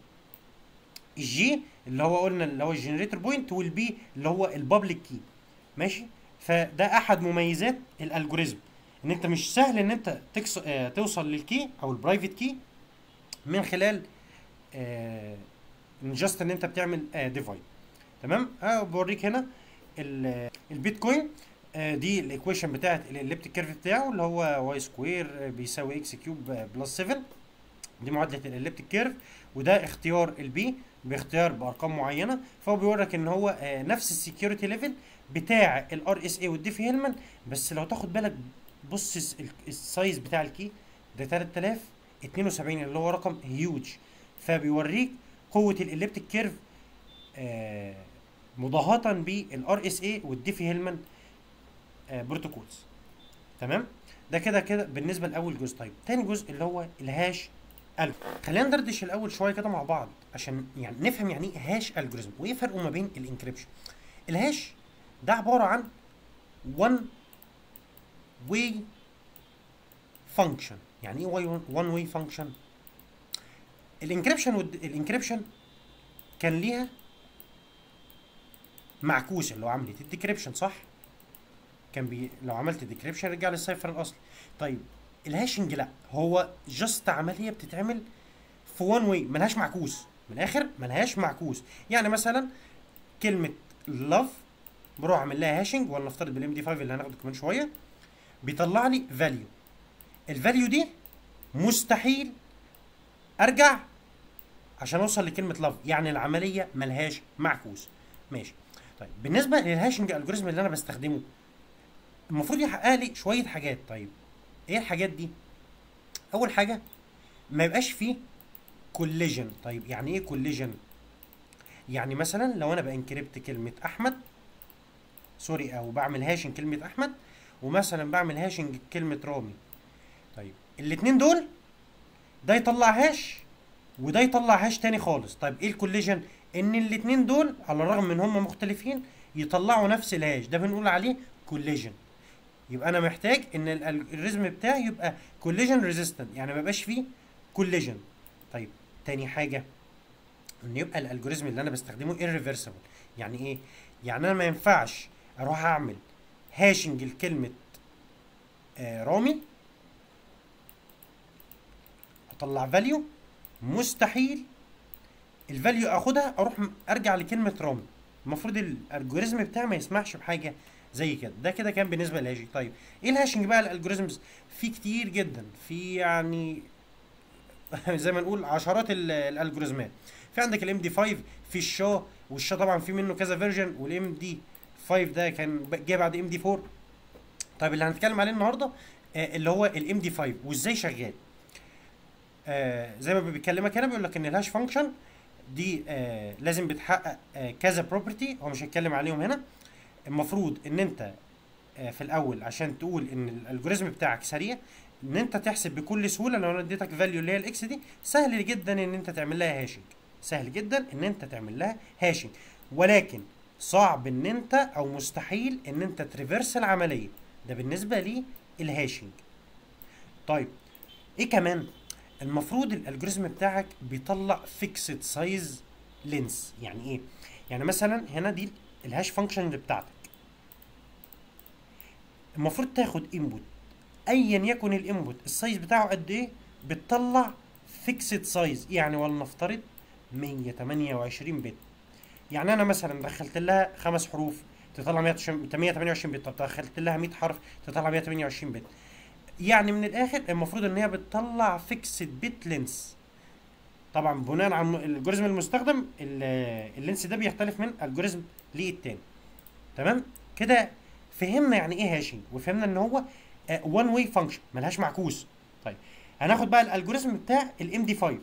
الجي اللي هو قلنا اللي هو الجنريتور بوينت والبي اللي هو البابليك كي ماشي فده احد مميزات الالجوريزم ان انت مش سهل ان انت تكس... آه توصل للكي او البرايفت كي من خلال آه جاست ان انت بتعمل آه ديفايد تمام اه بوريك هنا ال- البيتكوين آه دي الايكويشن بتاعت الاليبتيك كيرف بتاعه اللي هو واي سكوير بيساوي اكس كيوب بلس 7 دي معادله الاليبتيك كيرف وده اختيار البي باختيار بارقام معينه فهو بيوريك ان هو آه نفس السكيورتي ليفل بتاع الار اس اي والديفي هيلمان بس لو تاخد بالك بص الس- ال- السايز بتاع الكي ده 3072 اللي هو رقم هيوج فبيوريك قوه الاليبتيك كيرف آه مضاهاة بالار اس اي والديفي هيلمان آه بروتوكولز تمام ده كده كده بالنسبه لاول جزء طيب تاني جزء اللي هو الهاش الف خلينا ندردش الاول شويه كده مع بعض عشان يعني نفهم يعني ايه هاش الجوريزم وايه فرقه ما بين الانكريبشن الهاش ده عباره عن one way function يعني ايه one way function الانكريبشن الانكريبشن كان ليها معكوس اللي هو عمليه الديكريبشن صح كان بي لو عملت ديكريبشن رجع للسيفر الاصلي طيب الهاشنج لا هو جاست عمليه بتتعمل في وان واي ملهاش معكوس من الاخر ملهاش معكوس يعني مثلا كلمه لاف بروح اعمل لها هاشنج ولا نفترض بالام دي 5 اللي هناخده كمان شويه بيطلع لي فاليو الفاليو دي مستحيل ارجع عشان اوصل لكلمه لاف يعني العمليه ملهاش معكوس ماشي طيب بالنسبه للهاشنج الجوريزم اللي انا بستخدمه المفروض يحقق لي شويه حاجات طيب ايه الحاجات دي اول حاجه ما يبقاش فيه كوليجن طيب يعني ايه كوليجن يعني مثلا لو انا بانكريبت كلمه احمد سوري او بعمل هاشنج كلمه احمد ومثلا بعمل هاشنج كلمه رامي طيب الاتنين دول ده يطلع هاش وده يطلع هاش تاني خالص طيب ايه الكوليجن ان الاتنين دول على الرغم من هم مختلفين يطلعوا نفس الهاش ده بنقول عليه كوليجن يبقى انا محتاج ان الالجوريزم بتاعي يبقى كوليجن ريزيستنت يعني ما يبقاش فيه كوليجن طيب تاني حاجه ان يبقى الالجوريزم اللي انا بستخدمه irreversible يعني ايه يعني انا ما ينفعش اروح اعمل هاشنج لكلمه آه رامي اطلع فاليو مستحيل الفاليو اخدها اروح م- ارجع لكلمه رامي المفروض الالجوريزم بتاعي ما يسمحش بحاجه زي كده ده كده كان بالنسبه للهاشنج طيب ايه الهاشنج بقى الالجوريزمز في كتير جدا في يعني زي ما نقول عشرات ال- الالجوريزمات في عندك الام دي 5 في الشا والشا طبعا في منه كذا فيرجن والام دي 5 ده كان ب- جاي بعد ام دي 4 طيب اللي هنتكلم عليه النهارده آه، اللي هو الام دي 5 وازاي شغال آه زي ما بيكلمك هنا بيقول لك ان الهاش فانكشن دي آه لازم بتحقق آه كذا بروبرتي هو مش هيتكلم عليهم هنا المفروض ان انت آه في الاول عشان تقول ان الالجوريزم بتاعك سريع ان انت تحسب بكل سهوله لو انا اديتك فاليو اللي هي الاكس دي سهل جدا ان انت تعمل لها هاشنج سهل جدا ان انت تعمل لها هاشنج ولكن صعب ان انت او مستحيل ان انت تريفرس العمليه ده بالنسبه لي الهاشنج طيب ايه كمان المفروض الالجوريزم بتاعك بيطلع فيكسد سايز لينس يعني ايه يعني مثلا هنا دي الهاش فانكشن اللي بتاعتك المفروض تاخد انبوت ايا يكن الانبوت السايز بتاعه قد ايه بتطلع فيكسد سايز يعني ولنفترض 128 بت يعني انا مثلا دخلت لها خمس حروف تطلع 128 بت طب دخلت لها 100 حرف تطلع 128 بت يعني من الاخر المفروض ان هي بتطلع فيكسد بت لينس طبعا بناء على الالجوريزم المستخدم ال- اللينس ده بيختلف من الجوريزم للتاني تمام كده فهمنا يعني ايه هاشنج وفهمنا ان هو وان واي فانكشن ملهاش معكوس طيب هناخد بقى الالجوريزم بتاع الام دي 5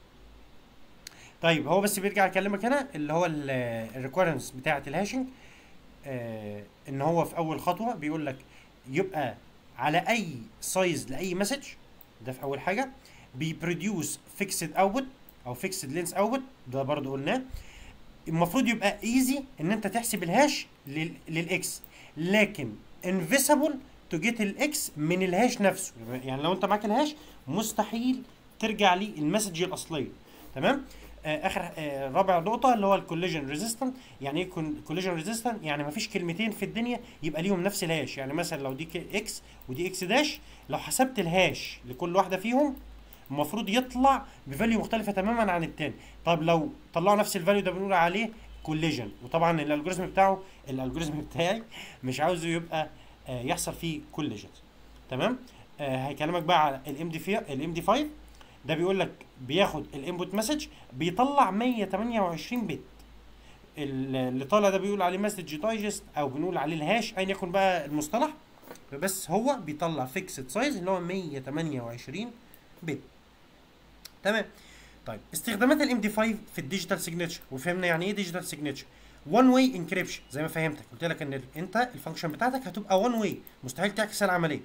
طيب هو بس بيرجع يكلمك هنا اللي هو الريكويرمنتس بتاعه الهاشنج آه ان هو في اول خطوه بيقول لك يبقى على اي سايز لاي مسج ده في اول حاجه بيبروديوس فيكسد اوتبوت او فيكسد لينس اوتبوت ده برضو قلناه المفروض يبقى ايزي ان انت تحسب الهاش لل- للاكس لكن انفيسبل تو جيت الاكس من الهاش نفسه يعني لو انت معاك الهاش مستحيل ترجع لي المسج الاصليه تمام آه اخر آه رابع نقطه اللي هو الكوليجن ريزيستنت يعني ايه كوليجن ريزيستنت يعني مفيش كلمتين في الدنيا يبقى ليهم نفس الهاش يعني مثلا لو دي ك- اكس ودي اكس داش لو حسبت الهاش لكل واحده فيهم المفروض يطلع بفاليو مختلفه تماما عن التاني طب لو طلعوا نفس الفاليو ده بنقول عليه كوليجن وطبعا الالجوريزم بتاعه الالجوريزم بتاعي مش عاوزه يبقى آه يحصل فيه كوليجن تمام آه هيكلمك بقى على الام دي في الام دي 5 ده بيقول لك بياخد الانبوت مسج بيطلع 128 بت ال- اللي طالع ده بيقول عليه مسج دايجست او بنقول عليه الهاش ايا يكن بقى المصطلح بس هو بيطلع فيكسد سايز اللي هو 128 بت تمام طيب استخدامات الام دي 5 في الديجيتال سيجنتشر وفهمنا يعني ايه ديجيتال سيجنتشر وان واي انكريبشن زي ما فهمتك قلت لك ان ال- انت الفانكشن بتاعتك هتبقى وان واي مستحيل تعكس العمليه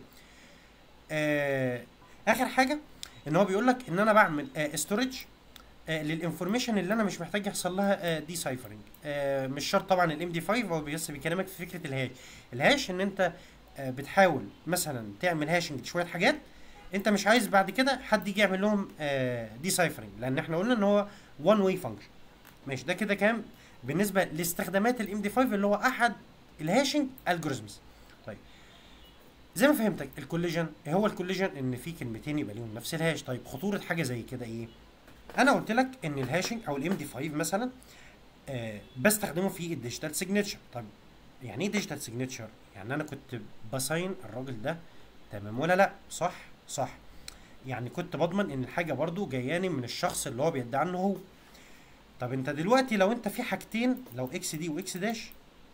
آه اخر حاجه ان هو بيقول لك ان انا بعمل ستورج آه للانفورميشن اللي انا مش محتاج يحصل لها دي سايفرنج آه مش شرط طبعا الام دي 5 هو بس بيكلمك في فكره الهاش الهاش ان انت آه بتحاول مثلا تعمل هاشنج لشويه حاجات انت مش عايز بعد كده حد يجي يعمل لهم دي سايفرنج لان احنا قلنا ان هو وان واي فانكشن ماشي ده كده كام بالنسبه لاستخدامات الام دي 5 اللي هو احد الهاشنج الجوريزمز طيب زي ما فهمتك الكوليجن ايه هو الكوليجن ان في كلمتين يبقى ليهم نفس الهاش طيب خطوره حاجه زي كده ايه انا قلت لك ان الهاشنج او الام دي 5 مثلا آه بستخدمه في الديجيتال سيجنتشر طب يعني ايه ديجيتال سيجنتشر يعني انا كنت بصين الراجل ده تمام ولا لا صح صح يعني كنت بضمن ان الحاجه برضو جاياني من الشخص اللي هو بيدعي انه هو طب انت دلوقتي لو انت في حاجتين لو اكس دي واكس داش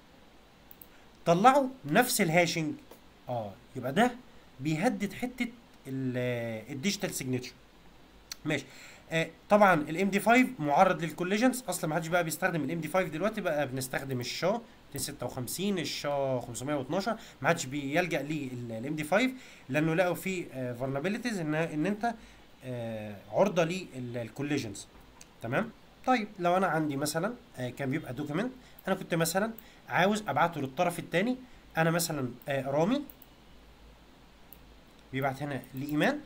طلعوا نفس الهاشنج اه يبقى ده بيهدد حته الديجيتال سيجنتشر ماشي آه طبعا الام دي 5 معرض للكوليجنز اصلا ما حدش بقى بيستخدم الام دي 5 دلوقتي بقى بنستخدم الشا 256 الشا 512 ما حدش بيلجا للام دي 5 لانه لقوا فيه فولنربيلتيز ان ان انت آه عرضه للكوليجنز تمام طيب لو انا عندي مثلا آه كان بيبقى دوكيمنت انا كنت مثلا عاوز ابعته للطرف الثاني انا مثلا آه رامي بيبعت هنا لايمان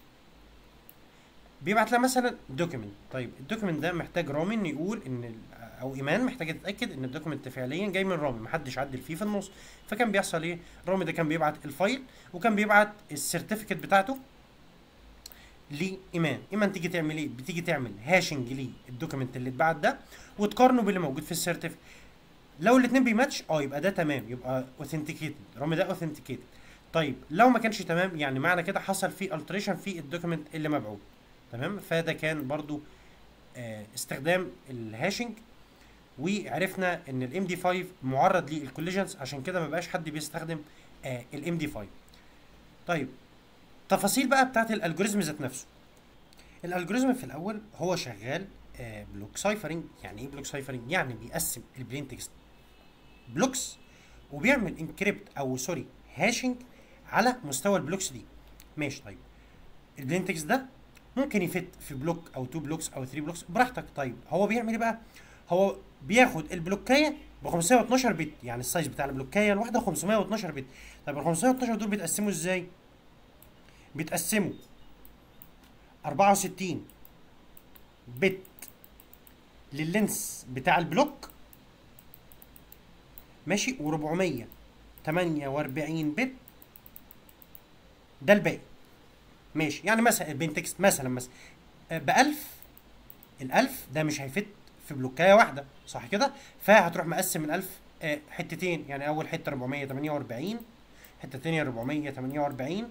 بيبعت لها مثلا دوكيمنت طيب الدوكيمنت ده محتاج رامي انه يقول ان ال- او ايمان محتاجه تتاكد ان الدوكيمنت فعليا جاي من رامي محدش عدل فيه في النص فكان بيحصل ايه رامي ده كان بيبعت الفايل وكان بيبعت السيرتيفيكت بتاعته لايمان ايمان تيجي تعمل ايه بتيجي تعمل هاشنج للدوكيمنت اللي اتبعت ده وتقارنه باللي موجود في السيرتيفيكت لو الاثنين بيماتش اه يبقى ده تمام يبقى اوثنتيكيتد رامي ده اوثنتيكيتد طيب لو ما كانش تمام يعني معنى كده حصل فيه التريشن في الدوكيمنت اللي مبعوث تمام فده كان برضو آه استخدام الهاشنج وعرفنا ان الام دي 5 معرض للكوليجنز عشان كده ما بقاش حد بيستخدم آه الام دي 5 طيب تفاصيل بقى بتاعت الالجوريزم ذات نفسه الالجوريزم في الاول هو شغال آه بلوك سايفرنج يعني ايه بلوك سايفرنج يعني بيقسم البلين تكست بلوكس وبيعمل انكريبت او سوري هاشنج على مستوى البلوكس دي ماشي طيب البلين تكست ده ممكن يفت في بلوك او تو بلوكس او 3 بلوكس براحتك طيب هو بيعمل ايه بقى هو بياخد البلوكايه ب 512 بت يعني السايز بتاع البلوكايه الواحده 512 بت طيب ال 512 دول بيتقسموا ازاي بيتقسموا 64 بت لللينس بتاع البلوك ماشي و448 بت ده الباقي ماشي يعني مثلا البين تكست مثلا مثلا ب 1000 ال 1000 ده مش هيفت في بلوكايه واحده صح كده فهتروح مقسم ال 1000 آه، حتتين يعني اول حته 448 حته ثانيه 448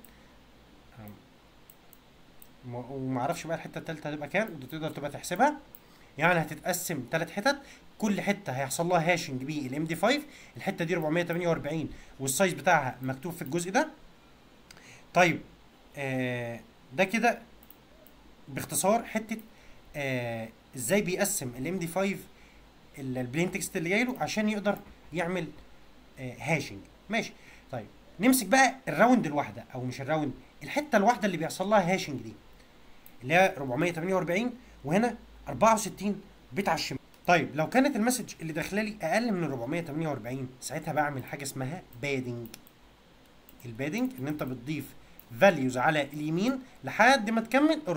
م- وما اعرفش بقى الحته الثالثه هتبقى كام دي تقدر تبقى تحسبها يعني هتتقسم ثلاث حتت كل حته هيحصل لها هاشنج بالام دي 5 الحته دي 448 والسايز بتاعها مكتوب في الجزء ده طيب آه ده كده باختصار حته آه ازاي بيقسم الام دي 5 البلين تكست اللي جاي له عشان يقدر يعمل آه هاشنج ماشي طيب نمسك بقى الراوند الواحده او مش الراوند الحته الواحده اللي بيحصل لها هاشنج دي اللي هي 448 وهنا 64 بيت على الشمال طيب لو كانت المسج اللي داخله لي اقل من 448 ساعتها بعمل حاجه اسمها بادنج البادنج ان انت بتضيف فاليوز على اليمين لحد ما تكمل ال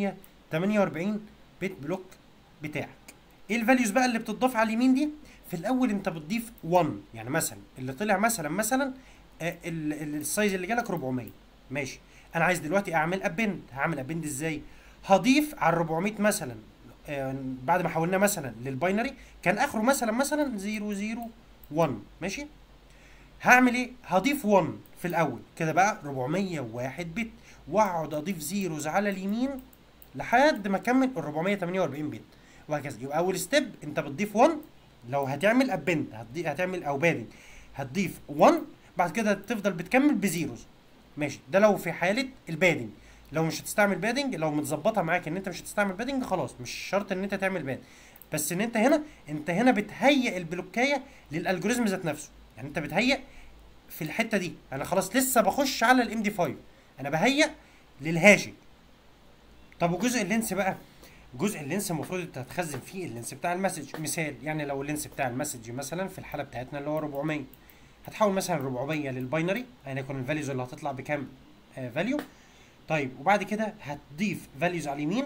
448 بت بلوك بتاعك ايه الفاليوز بقى اللي بتضاف على اليمين دي في الاول انت بتضيف 1 يعني مثلا اللي طلع مثلا مثلا آه، ال- ال- السايز اللي جالك 400 ماشي انا عايز دلوقتي اعمل ابند هعمل ابند ازاي هضيف على ال 400 مثلا آه، بعد ما حولناه مثلا للباينري كان اخره مثلا مثلا 001 ماشي هعمل ايه هضيف 1 في الاول كده بقى 401 بت واقعد اضيف زيروز على اليمين لحد ما اكمل ال 448 بت وهكذا يبقى اول ستيب انت بتضيف 1 لو هتعمل ابند هتضيف هتعمل او بادنج هتضيف 1 بعد كده تفضل بتكمل بزيروز ماشي ده لو في حاله البادنج لو مش هتستعمل بادنج لو متظبطه معاك ان انت مش هتستعمل بادنج خلاص مش شرط ان انت تعمل باد بس ان انت هنا انت هنا بتهيئ البلوكايه للالجوريزم ذات نفسه يعني انت بتهيئ في الحته دي انا خلاص لسه بخش على الام دي 5 انا بهيئ للهاشنج طب وجزء اللينس بقى جزء اللينس المفروض انت هتخزن فيه اللينس بتاع المسج مثال يعني لو اللينس بتاع المسج مثلا في الحاله بتاعتنا اللي هو 400 هتحول مثلا 400 للباينري يعني يكون الفاليوز اللي هتطلع بكام فاليو طيب وبعد كده هتضيف فاليوز على اليمين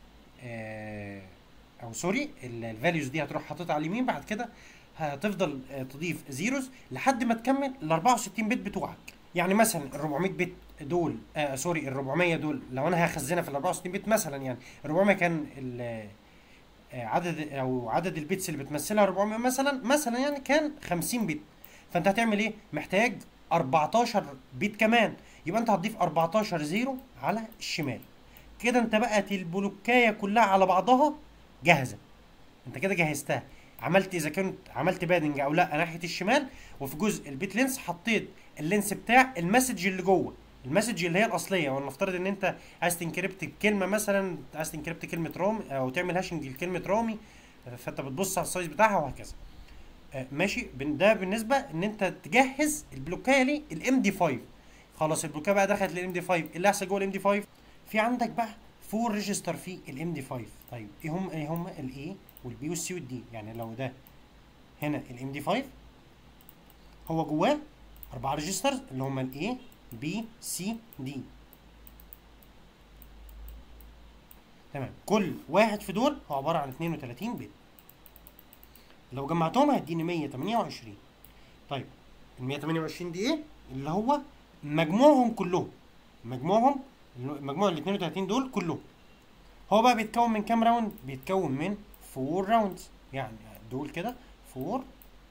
آه او سوري الفاليوز دي هتروح حاططها على اليمين بعد كده هتفضل آه، تضيف زيروز لحد ما تكمل ال 64 بت بتوعك يعني مثلا ال 400 بت دول آه سوري ال 400 دول لو انا هخزنها في ال 64 بت مثلا يعني ال 400 كان ال آه، عدد او عدد البيتس اللي بتمثلها 400 مثلا مثلا يعني كان 50 بت فانت هتعمل ايه محتاج 14 بت كمان يبقى انت هتضيف 14 زيرو على الشمال كده انت بقت البلوكايه كلها على بعضها جاهزه انت كده جهزتها عملت اذا كنت عملت بادنج او لا ناحيه الشمال وفي جزء البيت لينس حطيت اللينس بتاع المسج اللي جوه المسج اللي هي الاصليه ولنفترض ان انت عايز تنكربت كلمه مثلا عايز تنكربت كلمه روم او تعمل هاشنج لكلمه رامي فانت بتبص على السايز بتاعها وهكذا آه، ماشي بن- ده بالنسبه ان انت تجهز البلوكايه ليه الام دي 5 خلاص البلوكايه بقى دخلت للام دي 5 إيه اللي هيحصل جوه الام دي 5 في عندك بقى فور ريجستر في الام دي 5 طيب ايه هم ايه هم الاي والبي والسي والدي يعني لو ده هنا الام دي 5 هو جواه اربعه ريجسترز اللي هم الاي بي سي دي تمام كل واحد في دول هو عباره عن 32 بت لو جمعتهم هيديني 128 طيب ال 128 دي ايه اللي هو مجموعهم كلهم مجموعهم مجموع ال 32 دول كلهم هو بقى بيتكون من كام راوند بيتكون من 4 راوندز يعني دول كده 4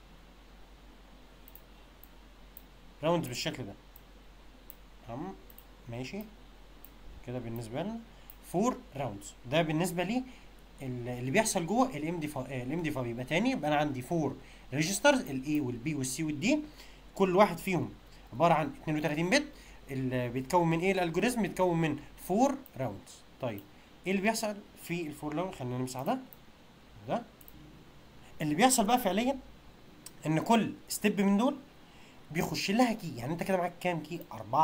راوندز بالشكل ده تمام ماشي كده بالنسبه لنا 4 راوندز ده بالنسبه لي ال- اللي بيحصل جوه الام دي الام دي 5 يبقى تاني يبقى انا عندي 4 ريجسترز الاي والبي والسي والدي كل واحد فيهم عباره عن 32 بت اللي بيتكون من ايه الالجوريزم بيتكون من 4 راوندز طيب ايه اللي بيحصل في الفور راوند خلينا نمسح ده ده اللي بيحصل بقى فعليا ان كل ستيب من دول بيخش لها كي يعني انت كده معاك كام كي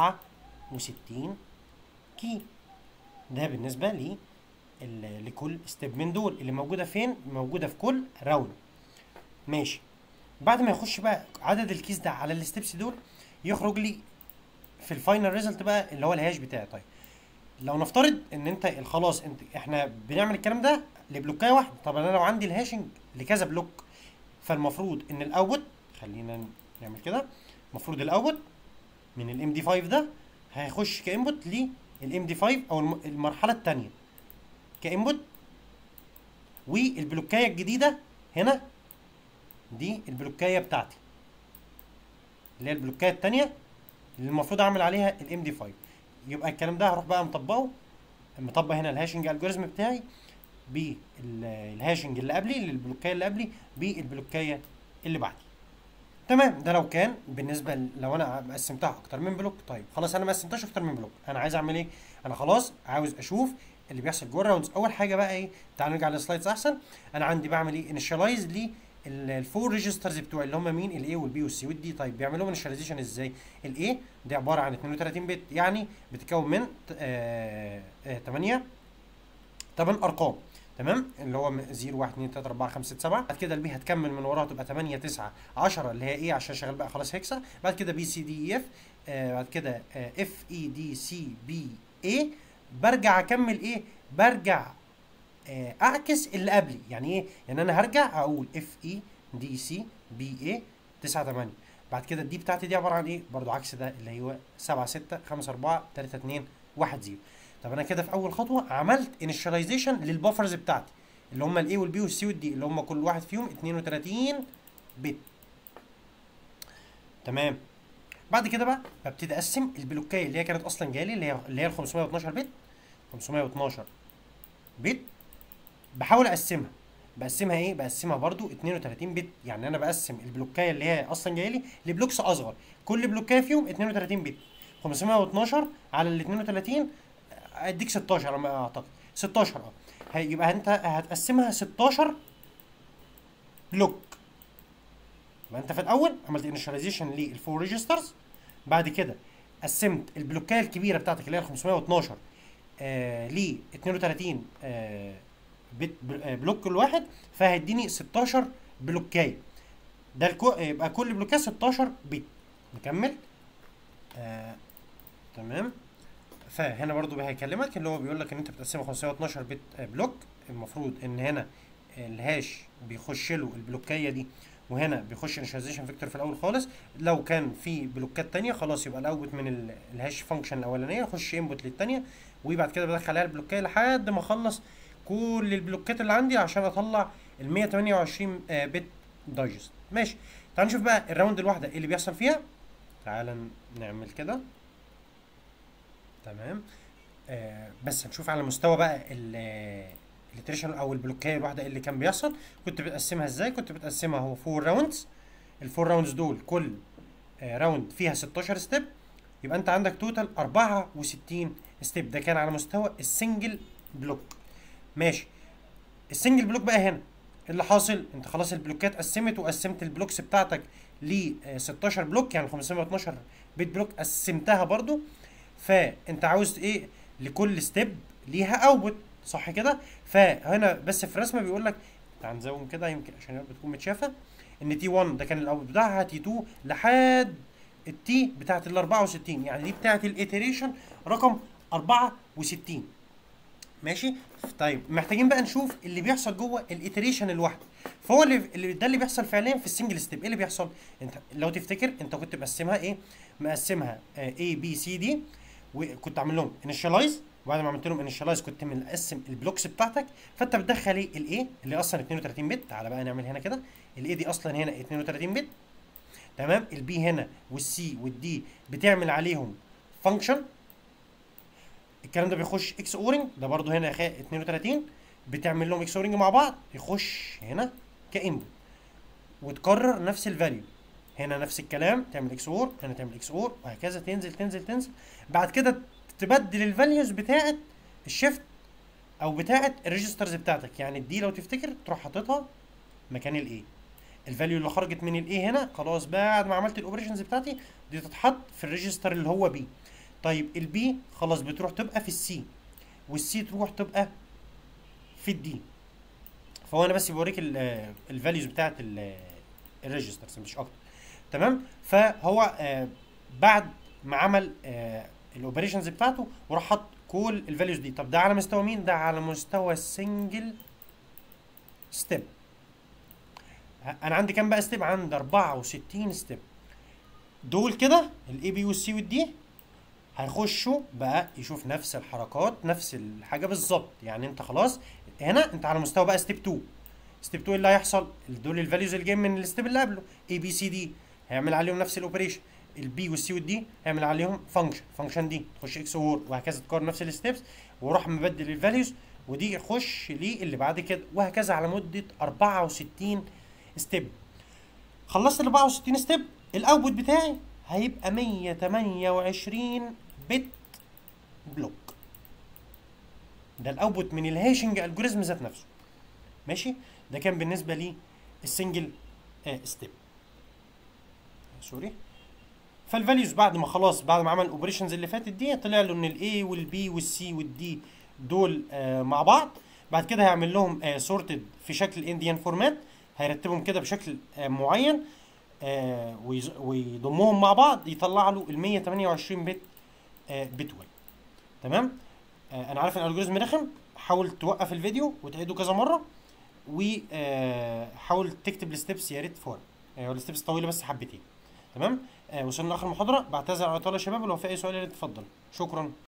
64 كي ده بالنسبه لي ال- لكل ستيب من دول اللي موجوده فين موجوده في كل راوند ماشي بعد ما يخش بقى عدد الكيس ده على الستبس دول يخرج لي في الفاينل ريزلت بقى اللي هو الهاش بتاعي طيب لو نفترض ان انت خلاص انت احنا بنعمل الكلام ده لبلوكايه واحده طب انا لو عندي الهاشنج لكذا بلوك فالمفروض ان الاوت خلينا نعمل كده المفروض الاوت من الام دي 5 ده هيخش كانبوت للام دي 5 او الم- المرحله الثانيه كانبوت والبلوكايه الجديده هنا دي البلوكايه بتاعتي اللي هي البلوكايه الثانيه اللي المفروض اعمل عليها الام دي 5 يبقى الكلام ده هروح بقى مطبقه مطبق هنا الهاشنج الجوريزم بتاعي بالهاشنج اللي قبلي للبلوكايه اللي قبلي بالبلوكايه اللي بعدي تمام ده لو كان بالنسبه ل- لو انا قسمتها اكتر من بلوك طيب خلاص انا ما قسمتهاش اكتر من بلوك انا عايز اعمل ايه انا خلاص عاوز اشوف اللي بيحصل جوه الراوندز اول حاجه بقى ايه تعال نرجع للسلايدز احسن انا عندي بعمل ايه انيشاليز لي الفور ريجسترز بتوعي اللي هم مين الاي والبي والسي والدي طيب بيعملوا انيشاليزيشن ازاي الاي دي عباره عن 32 بت يعني بتتكون من آه آه 8 8 ارقام تمام اللي هو 0 1 2 3 4 5 6 7 بعد كده البي هتكمل من وراها تبقى 8 9 10 اللي هي ايه عشان شغال بقى خلاص هيكسا بعد كده بي سي دي اف بعد كده اف اي دي سي بي اي برجع اكمل ايه برجع آه، اعكس اللي قبلي يعني ايه يعني انا هرجع اقول اف اي دي سي بي اي 9 8 بعد كده الدي بتاعتي دي عباره عن ايه برضو عكس ده اللي هو 7 6 5 4 3 2 1 0 طب انا كده في اول خطوه عملت انيشاليزيشن للبفرز بتاعتي اللي هم الاي والبي والسي والدي اللي هم كل واحد فيهم 32 بت تمام بعد كده بقى ببتدي اقسم البلوكايه اللي هي كانت اصلا جالي اللي هي اللي هي ال 512 بت 512 بت بحاول اقسمها بقسمها ايه بقسمها برضو 32 بت يعني انا بقسم البلوكايه اللي هي اصلا جايه لي لبلوكس اصغر كل بلوكايه فيهم 32 بت 512 على ال 32 اديك 16 على ما اعتقد 16 اه هيبقى انت هتقسمها 16 بلوك يبقى انت في الاول عملت انيشاليزيشن للفور ريجسترز بعد كده قسمت البلوكايه الكبيره بتاعتك اللي هي ال 512 آه ل 32 آه بت آه، بلوك كل واحد فهيديني 16 بلوكايه ده الكو... يبقى كل بلوكايه 16 بت نكمل آه تمام فهنا برضو هيكلمك اللي هو بيقول لك ان انت بتقسمه 512 بت آه، بلوك المفروض ان هنا الهاش بيخش له البلوكايه دي وهنا بيخش انيشاليزيشن فيكتور في الاول خالص لو كان في بلوكات تانية خلاص يبقى الاوت من ال- الهاش فانكشن الاولانيه يخش انبوت للتانية وبعد كده بدخل عليها البلوكايه لحد ما اخلص كل البلوكات اللي عندي عشان اطلع ال 128 آه، بت دايجست ماشي تعال نشوف بقى الراوند الواحده ايه اللي بيحصل فيها تعال ن- نعمل كده تمام آه بس هنشوف على مستوى بقى الاتريشن او البلوكايه الواحده إيه اللي كان بيحصل كنت بتقسمها ازاي كنت بتقسمها هو فور راوندز الفور راوندز دول كل آه راوند فيها 16 ستيب يبقى انت عندك توتال 64 ستيب ده كان على مستوى السنجل بلوك ماشي السنجل بلوك بقى هنا اللي حاصل انت خلاص البلوكات قسمت وقسمت البلوكس بتاعتك ل 16 بلوك يعني 512 بيت بلوك قسمتها برضو فانت عاوز ايه لكل ستيب ليها اوتبوت صح كده فهنا بس في الرسمه بيقول لك تعال نزوم كده يمكن عشان يبقى تكون متشافه ان تي 1 ده كان الاوتبوت بتاعها تي 2 لحد التي بتاعت ال 64 يعني دي بتاعت الايتريشن رقم 64 ماشي طيب محتاجين بقى نشوف اللي بيحصل جوه الايتريشن الواحده فهو اللي, اللي ده اللي بيحصل فعليا في السنجل ستيب ايه اللي بيحصل انت لو تفتكر انت كنت مقسمها ايه مقسمها اي بي سي دي وكنت عامل لهم انيشاليز وبعد ما عملت لهم انيشاليز كنت مقسم البلوكس بتاعتك فانت بتدخل ايه الاي اللي اصلا 32 بت تعالى بقى نعمل هنا كده الاي دي اصلا هنا 32 بت تمام البي هنا والسي والدي بتعمل عليهم فانكشن الكلام ده بيخش اكس اورنج ده برضو هنا 32 بتعمل لهم اكس اورنج مع بعض يخش هنا كانبوت وتكرر نفس الفاليو هنا نفس الكلام تعمل اكس اور هنا تعمل اكس اور وهكذا تنزل تنزل تنزل بعد كده تبدل الفاليوز بتاعه الشيفت او بتاعه الريجسترز بتاعتك يعني الدي لو تفتكر تروح حاططها مكان الاي الفاليو اللي خرجت من الاي هنا خلاص بعد ما عملت الاوبريشنز بتاعتي دي تتحط في الريجستر اللي هو بي طيب البي خلاص بتروح تبقى في السي والسي تروح تبقى في الدي فهو انا بس بوريك الفاليوز بتاعت الريجسترز مش اكتر تمام فهو آه بعد ما عمل آه الاوبريشنز بتاعته وراح حط كل الفاليوز دي طب ده على مستوى مين ده على مستوى السنجل ستيب انا عندي كام بقى ستيب عندي 64 ستيب دول كده الاي بي والسي والدي هيخشوا بقى يشوف نفس الحركات نفس الحاجه بالظبط يعني انت خلاص هنا انت على مستوى بقى ستيب 2 ستيب 2 اللي هيحصل دول الفاليوز اللي جايين من الستيب اللي قبله اي بي سي دي هيعمل عليهم نفس الاوبريشن البي والسي والدي هيعمل عليهم فانكشن فانكشن دي تخش اكس اور وهكذا تكرر نفس الستبس وراح مبدل الفاليوز ودي يخش ليه اللي بعد كده وهكذا على مده 64 ستيب خلصت ال 64 ستيب الاوتبوت بتاعي هيبقى 128 بت بلوك ده الاوتبوت من الهاشنج الجوريزم ذات نفسه ماشي ده كان بالنسبه لي السنجل آه ستيب سوري فالفاليوز بعد ما خلاص بعد ما عمل الاوبريشنز اللي فاتت دي طلع له ان الاي والبي والسي والدي دول آه مع بعض بعد كده هيعمل لهم آه سورتد في شكل انديان فورمات هيرتبهم كده بشكل آه معين آه ويضمهم مع بعض يطلع له ال 128 بت آه بتوين تمام آه انا عارف ان الالجوريزم رخم حاول توقف الفيديو وتعيده كذا مره وحاول تكتب الستبس يا ريت فور آه الستبس طويله بس حبتين تمام آه وصلنا لاخر المحاضره بعتذر على طول يا شباب ولو في اي سؤال يا ريت تفضل شكرا